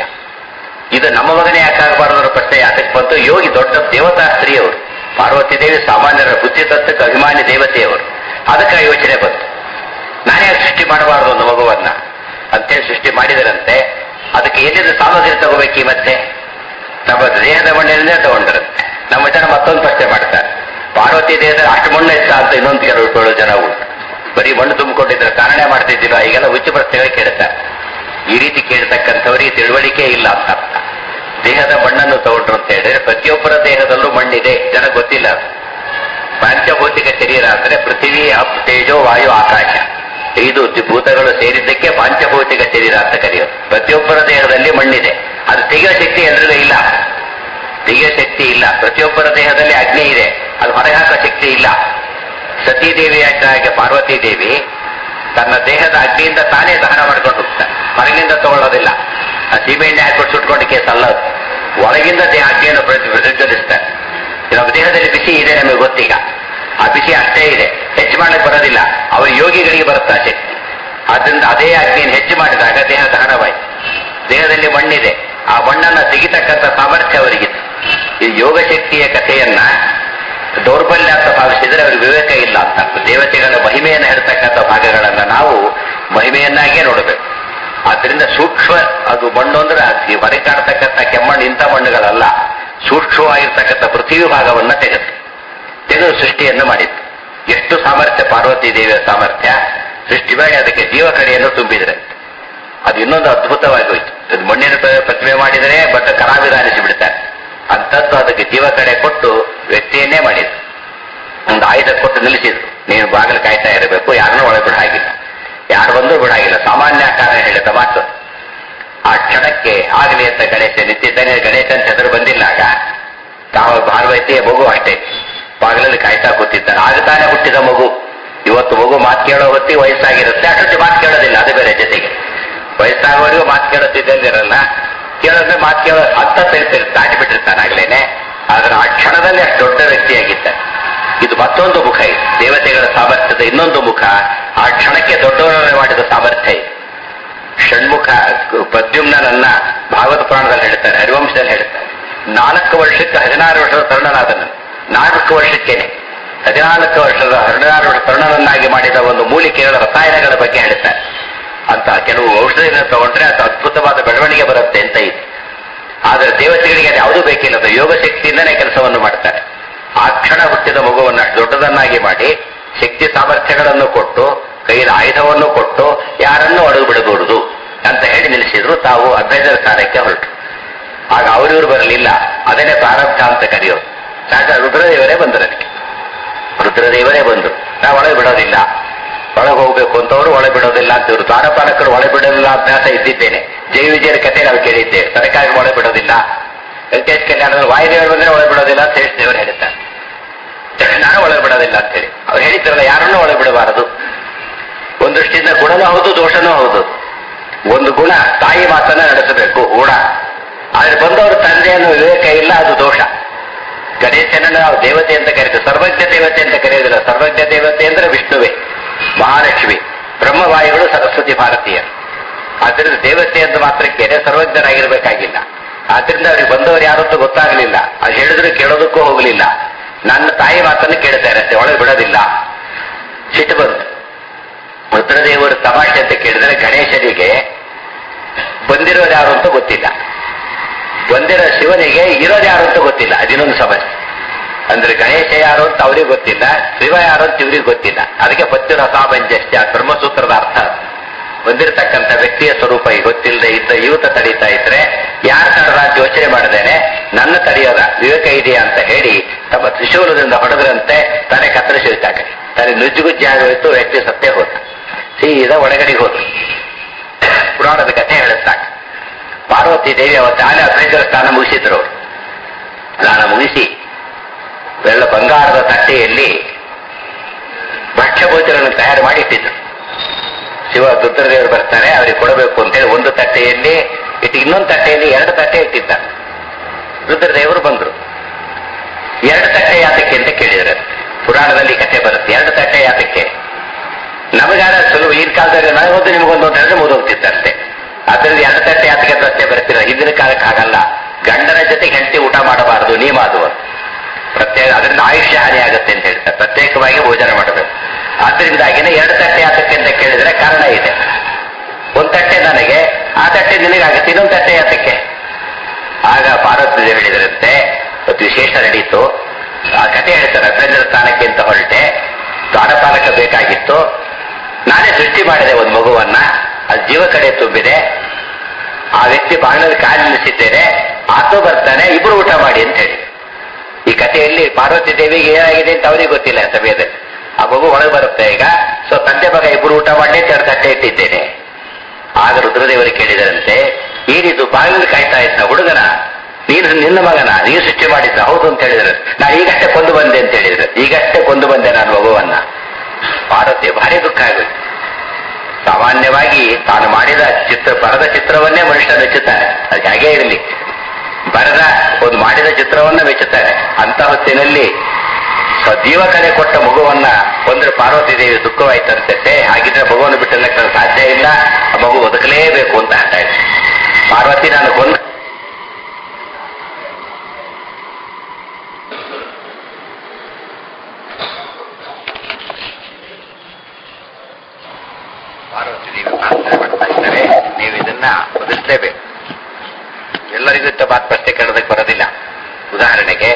ಇದು ನಮ್ಮ ಮಗನೇ ಯಾಕಾಗಬಾರದು ಅನ್ನೋ ಪ್ರಶ್ನೆ ಯಾತಕ್ಕೆ ಬಂತು ಯೋಗಿ ದೊಡ್ಡ ದೇವತಾ ಸ್ತ್ರೀಯವರು ಪಾರ್ವತಿ ದೇವಿ ಸಾಮಾನ್ಯರ ಬುದ್ಧಿ ತತ್ವಕ್ಕೆ ಅಭಿಮಾನಿ ದೇವತೆಯವರು ಅದಕ್ಕೆ ಆ ಯೋಚನೆ ಬಂತು ನಾನೇ ಸೃಷ್ಟಿ ಮಾಡಬಾರದು ಒಂದು ಮಗುವನ್ನ ಅಂತೇಳಿ ಸೃಷ್ಟಿ ಮಾಡಿದರಂತೆ ಅದಕ್ಕೆ ಏನಿದೆ ಸಾಮಗ್ರಿ ತಗೋಬೇಕು ಈ ಮತ್ತೆ ನಮ್ಮ ದೇಹದ ಮಣ್ಣಿನಿಂದ ತಗೊಂಡ್ರಂತೆ ನಮ್ಮ ಜನ ಮತ್ತೊಂದು ಪ್ರಶ್ನೆ ಮಾಡ್ತಾರೆ ಪಾರ್ವತಿ ದೇಹದಲ್ಲಿ ಅಷ್ಟು ಮಣ್ಣು ಇತ್ತ ಅಂತ ಇನ್ನೊಂದು ಕೆಲವು ಕೇಳೋ ಜನ ಉಂಟು ಬರೀ ಮಣ್ಣು ತುಂಬಿಕೊಂಡಿದ್ರೆ ಕಾರಣ ಮಾಡ್ತಿದ್ದಿಲ್ಲ ಈಗೆಲ್ಲ ಹುಚ್ಚು ಪ್ರಶ್ನೆಗಳು ಕೇಳ್ತಾರೆ ಈ ರೀತಿ ಕೇಳ್ತಕ್ಕಂಥವರಿಗೆ ತಿಳುವಳಿಕೆ ಇಲ್ಲ ಅಂತ ಅರ್ಥ ದೇಹದ ಮಣ್ಣನ್ನು ತಗೊಂಡ್ರು ಅಂತ ಹೇಳಿದ್ರೆ ಪ್ರತಿಯೊಬ್ಬರ ದೇಹದಲ್ಲೂ ಮಣ್ಣಿದೆ ಜನ ಗೊತ್ತಿಲ್ಲ ಅದು ಪಾಂಚಭೌತಿಕ ಶರೀರ ಅಂದ್ರೆ ಪೃಥ್ವಿ ಅಪ್ ತೇಜೋ ವಾಯು ಆಕಾಶ ಐದು ಭೂತಗಳು ಸೇರಿದ್ದಕ್ಕೆ ಪಾಂಚಭೌತಿಕ ಶರೀರ ಅಂತ ಕರೆಯೋದು ಪ್ರತಿಯೊಬ್ಬರ ದೇಹದಲ್ಲಿ ಮಣ್ಣಿದೆ ಅದು ತೆಗೆಯೋ ಶಕ್ತಿ ಎಲ್ರಿಗೂ ಇಲ್ಲ ತೆಗೆಯೋ ಶಕ್ತಿ ಇಲ್ಲ ಪ್ರತಿಯೊಬ್ಬರ ದೇಹದಲ್ಲಿ ಅಗ್ನಿ ಇದೆ ಅದು ಹೊರಗೆ ಹಾಕೋ ಶಕ್ತಿ ಇಲ್ಲ ಸತೀದೇವಿ ಹಾಗೆ ಪಾರ್ವತಿ ದೇವಿ ತನ್ನ ದೇಹದ ಅಗ್ನಿಯಿಂದ ತಾನೇ ದಹನ ಮಾಡ್ಕೊಂಡು ಹೋಗ್ತಾರೆ ಹೊರಗಿಂದ ತಗೊಳ್ಳೋದಿಲ್ಲ ಆ ಸೀಮೆಎಣ್ಣೆ ಹಾಕ್ಬಿಟ್ಟು ಸುಟ್ಕೊಂಡು ಕೇಸ್ ಅಲ್ಲ ಅದು. ಒಳಗಿಂದ ದೇಹ ಅಗ್ನಿಯನ್ನು ಪ್ರತಿ- ಪ್ರಜ್ವಲಿಸ್ತಾರೆ ನಮ್ಮ ದೇಹದಲ್ಲಿ ಬಿಸಿ ಇದೆ ನಮಗೆ ಗೊತ್ತೀಗ ಆ ಬಿಸಿ ಅಷ್ಟೇ ಇದೆ ಹೆಚ್ಚು ಮಾಡಕ್ಕೆ ಬರೋದಿಲ್ಲ ಅವರ ಯೋಗಿಗಳಿಗೆ ಬರುತ್ತೆ ಆ ಶಕ್ತಿ ಆದ್ರಿಂದ ಅದೇ ಅಗ್ನಿಯನ್ನು ಹೆಚ್ಚು ಮಾಡಿದಾಗ ದೇಹ ದಹನವಾಯಿತು ದೇಹದಲ್ಲಿ ಮಣ್ಣಿದೆ ಆ ಮಣ್ಣನ್ನು ತೆಗಿತಕ್ಕಂಥ ಸಾಮರ್ಥ್ಯ ಅವರಿಗಿತ್ತು ಈ ಯೋಗ ಶಕ್ತಿಯ ಕಥೆಯನ್ನ ದೌರ್ಬಲ್ಯ ಅಂತ ಭಾವಿಸಿದ್ರೆ ಅವ್ರಿಗೆ ವಿವೇಕ ಇಲ್ಲ ಅಂತ ಅರ್ಥ. ದೇವತೆಗಳ ಮಹಿಮೆಯನ್ನು ಹೇಳ್ತಕ್ಕಂಥ ಭಾಗಗಳನ್ನ ನಾವು ಮಹಿಮೆಯನ್ನಾಗಿಯೇ ನೋಡಬೇಕು ಆದ್ರಿಂದ ಸೂಕ್ಷ್ಮ ಅದು ಮಣ್ಣು ಅಂದ್ರೆ ಈ ಹೊರಗೆ ಕಾಣತಕ್ಕಂಥ ಕೆಮ್ಮಣ್ಣು ಇಂಥ ಮಣ್ಣುಗಳಲ್ಲ ಸೂಕ್ಷ್ಮವಾಗಿರ್ತಕ್ಕಂಥ ಪೃಥ್ವಿ ಭಾಗವನ್ನ ತೆಗೆದು ತೆಗೆದು ಸೃಷ್ಟಿಯನ್ನು ಮಾಡಿತ್ತು ಎಷ್ಟು ಸಾಮರ್ಥ್ಯ ಪಾರ್ವತಿ ದೇವಿಯ ಸಾಮರ್ಥ್ಯ ಸೃಷ್ಟಿ ಮಾಡಿ ಅದಕ್ಕೆ ಜೀವ ಕಡೆಯನ್ನು ತುಂಬಿದ್ರೆ ಅದು ಇನ್ನೊಂದು ಅದ್ಭುತವಾಗಿ ಹೋಯ್ತು ಇದು ಮಣ್ಣಿನ ಪ್ರ- ಪ್ರತಿಮೆ ಮಾಡಿದರೆ ಬಟ್ ಕಲಾವಿಧಾನಿಸಿ ಬಿಡ್ತಾರೆ ಅಂತದ್ದು ಅದಕ್ಕೆ ಜೀವ ಕಡೆ ಕೊಟ್ಟು ವ್ಯಕ್ತಿಯನ್ನೇ ಮಾಡಿದ್ರು ಒಂದು ಆಯುಧ ಕೊಟ್ಟು ನಿಲ್ಲಿಸಿದ್ರು ನೀನು ಬಾಗಿಲು ಕಾಯ್ತಾ ಇರಬೇಕು ಯಾರನ್ನೂ ಒಳಗೆ ಬಿಡ ಹಾಗಿಲ್ಲ ಯಾರು ಬಂದರೂ ಬಿಡಾಗಿಲ್ಲ ಸಾಮಾನ್ಯ ಆಕಾರ ಹೇಳಿದ ಮಾತು ಆ ಕ್ಷಣಕ್ಕೆ ಆಗಲಿ ಅಂತ ಗಣೇಶ ನಿಂತಿದ್ದಾನೆ ಗಣೇಶನ್ ಹೆಸರು ಬಂದಿಲ್ಲಾಗ ತಾವು ಭಾರವೈತಿಯ ಮಗು ಅಷ್ಟೇ ಬಾಗಿಲಲ್ಲಿ ಕಾಯ್ತಾ ಕೂತಿದ್ದಾನೆ ಆಗ ತಾನೇ ಹುಟ್ಟಿದ ಮಗು ಇವತ್ತು ಮಗು ಮಾತು ಕೇಳೋ ಹೊತ್ತಿ ವಯಸ್ಸಾಗಿರುತ್ತೆ ಅಷ್ಟೊತ್ತಿ ಮಾತು ಕೇಳೋದಿಲ್ಲ ಅದು ಬೇರೆ ಜೊತೆಗೆ ವಯಸ್ಸಾಗೋರಿಗೂ ಮಾತು ಕೇಳುತ್ತಿದ್ದಂದಿರಲ್ಲ ಕೇಳೋದ್ರೆ ಮಾತು ಕೇಳೋ ಅಂತ ತಿಳಿತಿರ್ ದಾಟಿ ಬಿಟ್ಟಿರ್ತಾನೆ ಆಗ್ಲೇನೆ ಆದ್ರೆ ಆ ಕ್ಷಣದಲ್ಲಿ ಅಷ್ಟು ದೊಡ್ಡ ವ್ಯಕ್ತಿಯಾಗಿದ್ದಾನೆ ಇದು ಮತ್ತೊಂದು ಮುಖ ಇದು ದೇವತೆಗಳ ಸಾಮರ್ಥ್ಯದ ಇನ್ನೊಂದು ಮುಖ ಆ ಕ್ಷಣಕ್ಕೆ ದೊಡ್ಡವರನ್ನೇ ಮಾಡಿದ ಸಾಮರ್ಥ್ಯ ಇದು ಷಣ್ಮುಖ ಪ್ರದ್ಯುಮ್ನನ್ನ ಭಾಗವತ ಪುರಾಣದಲ್ಲಿ ಹೇಳ್ತಾರೆ ಹರಿವಂಶದಲ್ಲಿ ಹೇಳ್ತಾರೆ ನಾಲ್ಕು ವರ್ಷಕ್ಕೆ ಹದಿನಾರು ವರ್ಷದ ತರುಣನಾದನು ನಾಲ್ಕು ವರ್ಷಕ್ಕೇನೆ ಹದಿನಾಲ್ಕು ವರ್ಷದ ಹದಿನಾರು ವರ್ಷ ತರುಣನನ್ನಾಗಿ ಮಾಡಿದ ಒಂದು ಮೂಲಿಕೆಗಳ ರಸಾಯನಗಳ ಬಗ್ಗೆ ಹೇಳ್ತಾರೆ ಅಂತ ಕೆಲವು ಔಷಧಿಗಳನ್ನು ತಗೊಂಡ್ರೆ ಅದು ಅದ್ಭುತವಾದ ಬೆಳವಣಿಗೆ ಬರುತ್ತೆ ಅಂತ ಇದೆ ಆದರೆ ದೇವತೆಗಳಿಗೆ ಅದು ಯಾವುದೂ ಬೇಕಿಲ್ಲ ಅದು ಯೋಗ ಶಕ್ತಿಯಿಂದನೇ ಕೆಲಸವನ್ನು ಮಾಡ್ತಾರೆ ಆ ಕ್ಷಣ ಹುಟ್ಟಿದ ಮಗುವನ್ನು ಅಷ್ಟು ದೊಡ್ಡದನ್ನಾಗಿ ಮಾಡಿ ಶಕ್ತಿ ಸಾಮರ್ಥ್ಯಗಳನ್ನು ಕೊಟ್ಟು ಕೈಯಲ್ಲಿ ಆಯುಧವನ್ನು ಕೊಟ್ಟು ಯಾರನ್ನೂ ಒಡಗು ಬಿಡಕೂಡದು ಅಂತ ಹೇಳಿ ನಿಲ್ಲಿಸಿದ್ರು ತಾವು ಅಭ್ಯರ್ಥರ ಸ್ಥಾನಕ್ಕೆ ಹೊರಟು ಆಗ ಅವರಿವರು ಬರಲಿಲ್ಲ ಅದನ್ನೇ ಪ್ರಾರಬ್ಧ ಅಂತ ಕರೆಯೋದು ಸಾಕ್ಷಾತ್ ರುದ್ರದೇವರೇ ಬಂದರು ಅದಕ್ಕೆ ರುದ್ರದೇವರೇ ಬಂದರು ನಾವು ಒಳಗೆ ಬಿಡೋದಿಲ್ಲ ಒಳಗೆ ಹೋಗ್ಬೇಕು ಅಂತವರು ಒಳಗೆ ಬಿಡೋದಿಲ್ಲ ಅಂತ ಇವರು ದ್ವಾರಪಾಲಕರು ಒಳಗೆ ಬಿಡೋದಿಲ್ಲ ಅಭ್ಯಾಸ ಇದ್ದಿದ್ದೇನೆ ಜೈ ವಿಜಯರ ಕಥೆ ನಾವು ಕೇಳಿದ್ದೇವೆ ಸರ್ಕಾರಿ ಒಳಗೆ ಬಿಡೋದಿಲ್ಲ ವೆಂಕಟೇಶ್ ಕಲ್ಯಾಣದಲ್ಲಿ ವಾಯುದೇವರು ಬಂದ್ರೆ ಒಳಗೆ ಬಿಡೋದಿಲ್ಲ ಅಂತ ಹೇಳಿ ದೇವರು ಹೇಳ್ತಾರೆ ನಾನು ಒಳಗೆ ಬಿಡೋದಿಲ್ಲ ಅಂತೇಳಿ ಅವ್ರು ಹೇಳಿದ್ರಲ್ಲ ಯಾರನ್ನೂ ಒಳಗೆ ಬಿಡಬಾರದು ಒಂದು ದೃಷ್ಟಿಯಿಂದ ಗುಣನೂ ಹೌದು ದೋಷನೂ ಹೌದು ಒಂದು ಗುಣ ತಾಯಿ ಮಾತನ್ನ ನಡೆಸಬೇಕು ಗುಣ ಆದ್ರೆ ಬಂದವರು ತಂದೆಯನ್ನು ವಿವೇಕ ಇಲ್ಲ ಅದು ದೋಷ ಗಣೇಶನನ್ನು ನಾವು ದೇವತೆ ಅಂತ ಕರೀತೀವಿ ಸರ್ವಜ್ಞ ದೇವತೆ ಅಂತ ಕರೆಯೋದಿಲ್ಲ ಸರ್ವಜ್ಞ ದೇವತೆ ಅಂದ್ರೆ ವಿಷ್ಣುವೇ ಮಹಾಲಕ್ಷ್ಮಿ ಬ್ರಹ್ಮವಾಯುಗಳು ಸರಸ್ವತಿ ಭಾರತೀಯರು ಆದ್ರಿಂದ ದೇವತೆ ಅಂತ ಮಾತ್ರಕ್ಕೇನೆ ಸರ್ವಜ್ಞರಾಗಿರ್ಬೇಕಾಗಿಲ್ಲ ಆದ್ರಿಂದ ಅವ್ರಿಗೆ ಬಂದವರು ಯಾರು ಅಂತ ಗೊತ್ತಾಗಲಿಲ್ಲ ಅದು ಹೇಳಿದ್ರು ಕೇಳೋದಕ್ಕೂ ಹೋಗಲಿಲ್ಲ ನನ್ನ ತಾಯಿ ಮಾತನ್ನು ಕೇಳ್ತಾ ಇರತ್ತೆ ಒಳಗೆ ಬಿಡೋದಿಲ್ಲ ಸಿಟ್ಟು ಬಂತು ರುದ್ರದೇವರು ತಮಾಷೆ ಅಂತ ಕೇಳಿದ್ರೆ ಗಣೇಶನಿಗೆ ಬಂದಿರೋದು ಯಾರು ಅಂತ ಗೊತ್ತಿಲ್ಲ ಬಂದಿರೋ ಶಿವನಿಗೆ ಇರೋದು ಯಾರು ಅಂತ ಗೊತ್ತಿಲ್ಲ ಅದಿನ್ನೊಂದು ಸಮಸ್ಯೆ ಅಂದ್ರೆ ಗಣೇಶ ಯಾರು ಅಂತ ಅವ್ರಿಗೆ ಗೊತ್ತಿಲ್ಲ ಶಿವ ಯಾರು ಅಂತ ಇವ್ರಿಗೆ ಗೊತ್ತಿಲ್ಲ ಅದಕ್ಕೆ ಪತ್ಯುರ ಸಾಮಂಜಸ್ಯ ಬ್ರಹ್ಮಸೂತ್ರದ ಅರ್ಥ ಅದು. ಬಂದಿರತಕ್ಕಂಥ ವ್ಯಕ್ತಿಯ ಸ್ವರೂಪ ಈಗ ಗೊತ್ತಿಲ್ಲದೆ ಇದ್ದ ಯುವತ ತಡೀತಾ ಇದ್ರೆ ಯಾರು ತಡದ ಅಂತ ಯೋಚನೆ ಮಾಡದೇನೆ ನನ್ನ ತಡೆಯೋದ ವಿವೇಕ ಇದೆಯಾ ಅಂತ ಹೇಳಿ ತಮ್ಮ ತ್ರಿಶೂಲದಿಂದ ಹೊಡೆದ್ರಂತೆ ತಲೆ ಕತ್ತರಿಸಿ ಹೋಯ್ತಾಗ ತಲೆ ನುಜ್ಜುಗುಜ್ಜಿ ಆಗೋಯ್ತು ವ್ಯಕ್ತಿ ಸತ್ತೇ ಹೋದ ಸೀದಾ ಒಳಗಡೆಗೆ ಹೋದ್ರು ಪುರಾಣದ ಕಥೆ ಹೇಳುತ್ತಾಗ ಪಾರ್ವತಿ ದೇವಿ ಅವತ್ತು ಆನೆ ಅಭ್ಯಂತರ ಸ್ನಾನ ಮುಗಿಸಿದ್ರು ಅವರು ಸ್ನಾನ ಮುಗಿಸಿ ಬೆಳ್ಳ ಬಂಗಾರದ ತಟ್ಟೆಯಲ್ಲಿ ಭಕ್ಷ್ಯಭೋಜನವನ್ನು ತಯಾರು ಮಾಡಿ ಇಟ್ಟಿದ್ರು ಶಿವ ರುದ್ರದೇವರು ಬರ್ತಾರೆ ಅವರಿಗೆ ಕೊಡಬೇಕು ಅಂತೇಳಿ ಒಂದು ತಟ್ಟೆಯಲ್ಲಿ ಇಟ್ಟು ಇನ್ನೊಂದು ತಟ್ಟೆಯಲ್ಲಿ ಎರಡು ತಟ್ಟೆ ಇಟ್ಟಿದ್ದ ರುದ್ರದೇವರು ಬಂದರು ಎರಡು ತಟ್ಟೆ ಯಾತಕ್ಕೆ ಅಂತ ಕೇಳಿದ್ರೆ ಪುರಾಣದಲ್ಲಿ ಈ ಕಥೆ ಬರುತ್ತೆ ಎರಡು ತಟ್ಟೆ ಯಾತಕ್ಕೆ ನಮಗಾರ ಸುಲಭ ಈಗಿನ ಕಾಲದಲ್ಲಿ ನನಗೊಂದು ನಿಮಗೊಂದು ಅಂತ ಹೇಳಿದ್ರೆ ಮುಗಿದೋಗ್ತಿತ್ತಂತೆ ಅದರಿಂದ ಎರಡು ತಟ್ಟೆ ಯಾತಕ್ಕೆ ಅಂತ ಪ್ರಶ್ನೆ ಬರ್ತಿಲ್ಲ ಹಿಂದಿನ ಕಾಲಕ್ಕೆ ಆಗಲ್ಲ ಗಂಡನ ಜೊತೆ ಹೆಂಡತಿ ಊಟ ಮಾಡಬಾರದು ನಿಯಮ ಅದು ಪ್ರತ್ಯೇಕ ಅದರಿಂದ ಆಯುಷ್ಯ ಹಾನಿ ಆಗುತ್ತೆ ಅಂತ ಹೇಳ್ತಾರೆ ಪ್ರತ್ಯೇಕವಾಗಿ ಭೋಜನ ಮಾಡಬೇಕು ಆದ್ರಿಂದಾಗಿನೇ ಎರಡು ತಟ್ಟೆ ಯಾತಕ್ಕೆ ಅಂತ ಕೇಳಿದ್ರೆ ಕಾರಣ ಇದೆ ಒಂದು ತಟ್ಟೆ ನನಗೆ ಆ ತಟ್ಟೆ ನಿನಗಾಗುತ್ತೆ ಇನ್ನೊಂದು ತಟ್ಟೆ ಯಾತಕ್ಕೆ ಆಗ ಪಾರ್ವತಿ ದೇವಿ ಹೇಳಿದ್ರಂತೆ ಒಂದು ವಿಶೇಷ ನಡೀತು ಆ ಕಥೆ ಹೇಳ್ತಾರೆ ಅಭ್ಯಂತರ ಸ್ಥಾನಕ್ಕೆ ಅಂತ ಹೊರಟೆ ದ್ವಾರಪಾಲಕ ಬೇಕಾಗಿತ್ತು ನಾನೇ ಸೃಷ್ಟಿ ಮಾಡಿದೆ ಒಂದು ಮಗುವನ್ನ ಅದು ಜೀವ ಕಡೆ ತುಂಬಿದೆ ಆ ವ್ಯಕ್ತಿ ಬಾಗಿಲಲ್ಲಿ ಕಾಲು ನಿಲ್ಲಿಸಿದ್ದೇನೆ ಆತೋ ಬರ್ತಾನೆ ಇಬ್ರು ಊಟ ಮಾಡಿ ಅಂತ ಹೇಳಿ ಈ ಕಥೆಯಲ್ಲಿ ಪಾರ್ವತಿ ದೇವಿಗೆ ಏನಾಗಿದೆ ಅಂತ ಅವರಿಗೆ ಗೊತ್ತಿಲ್ಲ ಸಮಯದಲ್ಲಿ ಆ ಮಗು ಒಳಗೆ ಬರುತ್ತೆ ಈಗ ಸೊ ತಂದೆ ಮಗ ಇಬ್ರು ಊಟ ಮಾಡಿ ಅಂತ ಎರಡು ತಟ್ಟೆ ಇಟ್ಟಿದ್ದೇನೆ ಆಗ ರುದ್ರದೇವರು ಕೇಳಿದರಂತೆ ಏನಿದು ಬಾಗಿಲು ಕಾಯ್ತಾ ಇದ್ದ ಹುಡುಗನ ನೀನು ನಿನ್ನ ಮಗನ ನೀನು ಸೃಷ್ಟಿ ಮಾಡಿದ್ದ ಹೌದು ಅಂತ ಹೇಳಿದ್ರು ನಾನು ಈಗಷ್ಟೇ ಕೊಂದು ಬಂದೆ ಅಂತ ಹೇಳಿದ್ರು ಈಗಷ್ಟೇ ಕೊಂದು ಬಂದೆ ನಾನು ಮಗುವನ್ನ ಪಾರ್ವತಿ ಭಾರಿ ದುಃಖ ಆಗುತ್ತೆ ಸಾಮಾನ್ಯವಾಗಿ ತಾನು ಮಾಡಿದ ಚಿತ್ರ ಬರದ ಚಿತ್ರವನ್ನೇ ಮನುಷ್ಯ ಮೆಚ್ಚುತ್ತಾನೆ ಅದು ಹಾಗೇ ಇರಲಿ ಬರೆದ ಒಂದು ಮಾಡಿದ ಚಿತ್ರವನ್ನ ಮೆಚ್ಚುತ್ತಾರೆ ಅಂತ ಹೊತ್ತಿನಲ್ಲಿ ಸಜೀವ ಕಲೆ ಕೊಟ್ಟ ಮಗುವನ್ನ ಕೊಂದ್ರೆ ಪಾರ್ವತಿ ದೇವಿ ದುಃಖವಾಯ್ತಂತೆ ಹಾಗಿದ್ರೆ ಮಗುವನ್ನು ಬಿಟ್ಟು ಸಾಧ್ಯ ಇಲ್ಲ ಆ ಮಗು ಬದುಕಲೇಬೇಕು ಅಂತ ಹೇಳ್ತಾ ಇದ್ರು ಪಾರ್ವತಿ ನಾನು ಕೊಂದ ಪಾರ್ವತಿ ದೇವಿ ಪ್ರಾರ್ಥನೆ ಮಾಡ್ತಾ ಇದ್ದಾರೆ ನೀವು ಇದನ್ನ ಬದಲಿಸಲೇಬೇಕು ಎಲ್ಲರಿಗೂ ಇಂಥ ಮಾತು ಪ್ರಶ್ನೆ ಕೇಳೋದಕ್ಕೆ ಬರೋದಿಲ್ಲ ಉದಾಹರಣೆಗೆ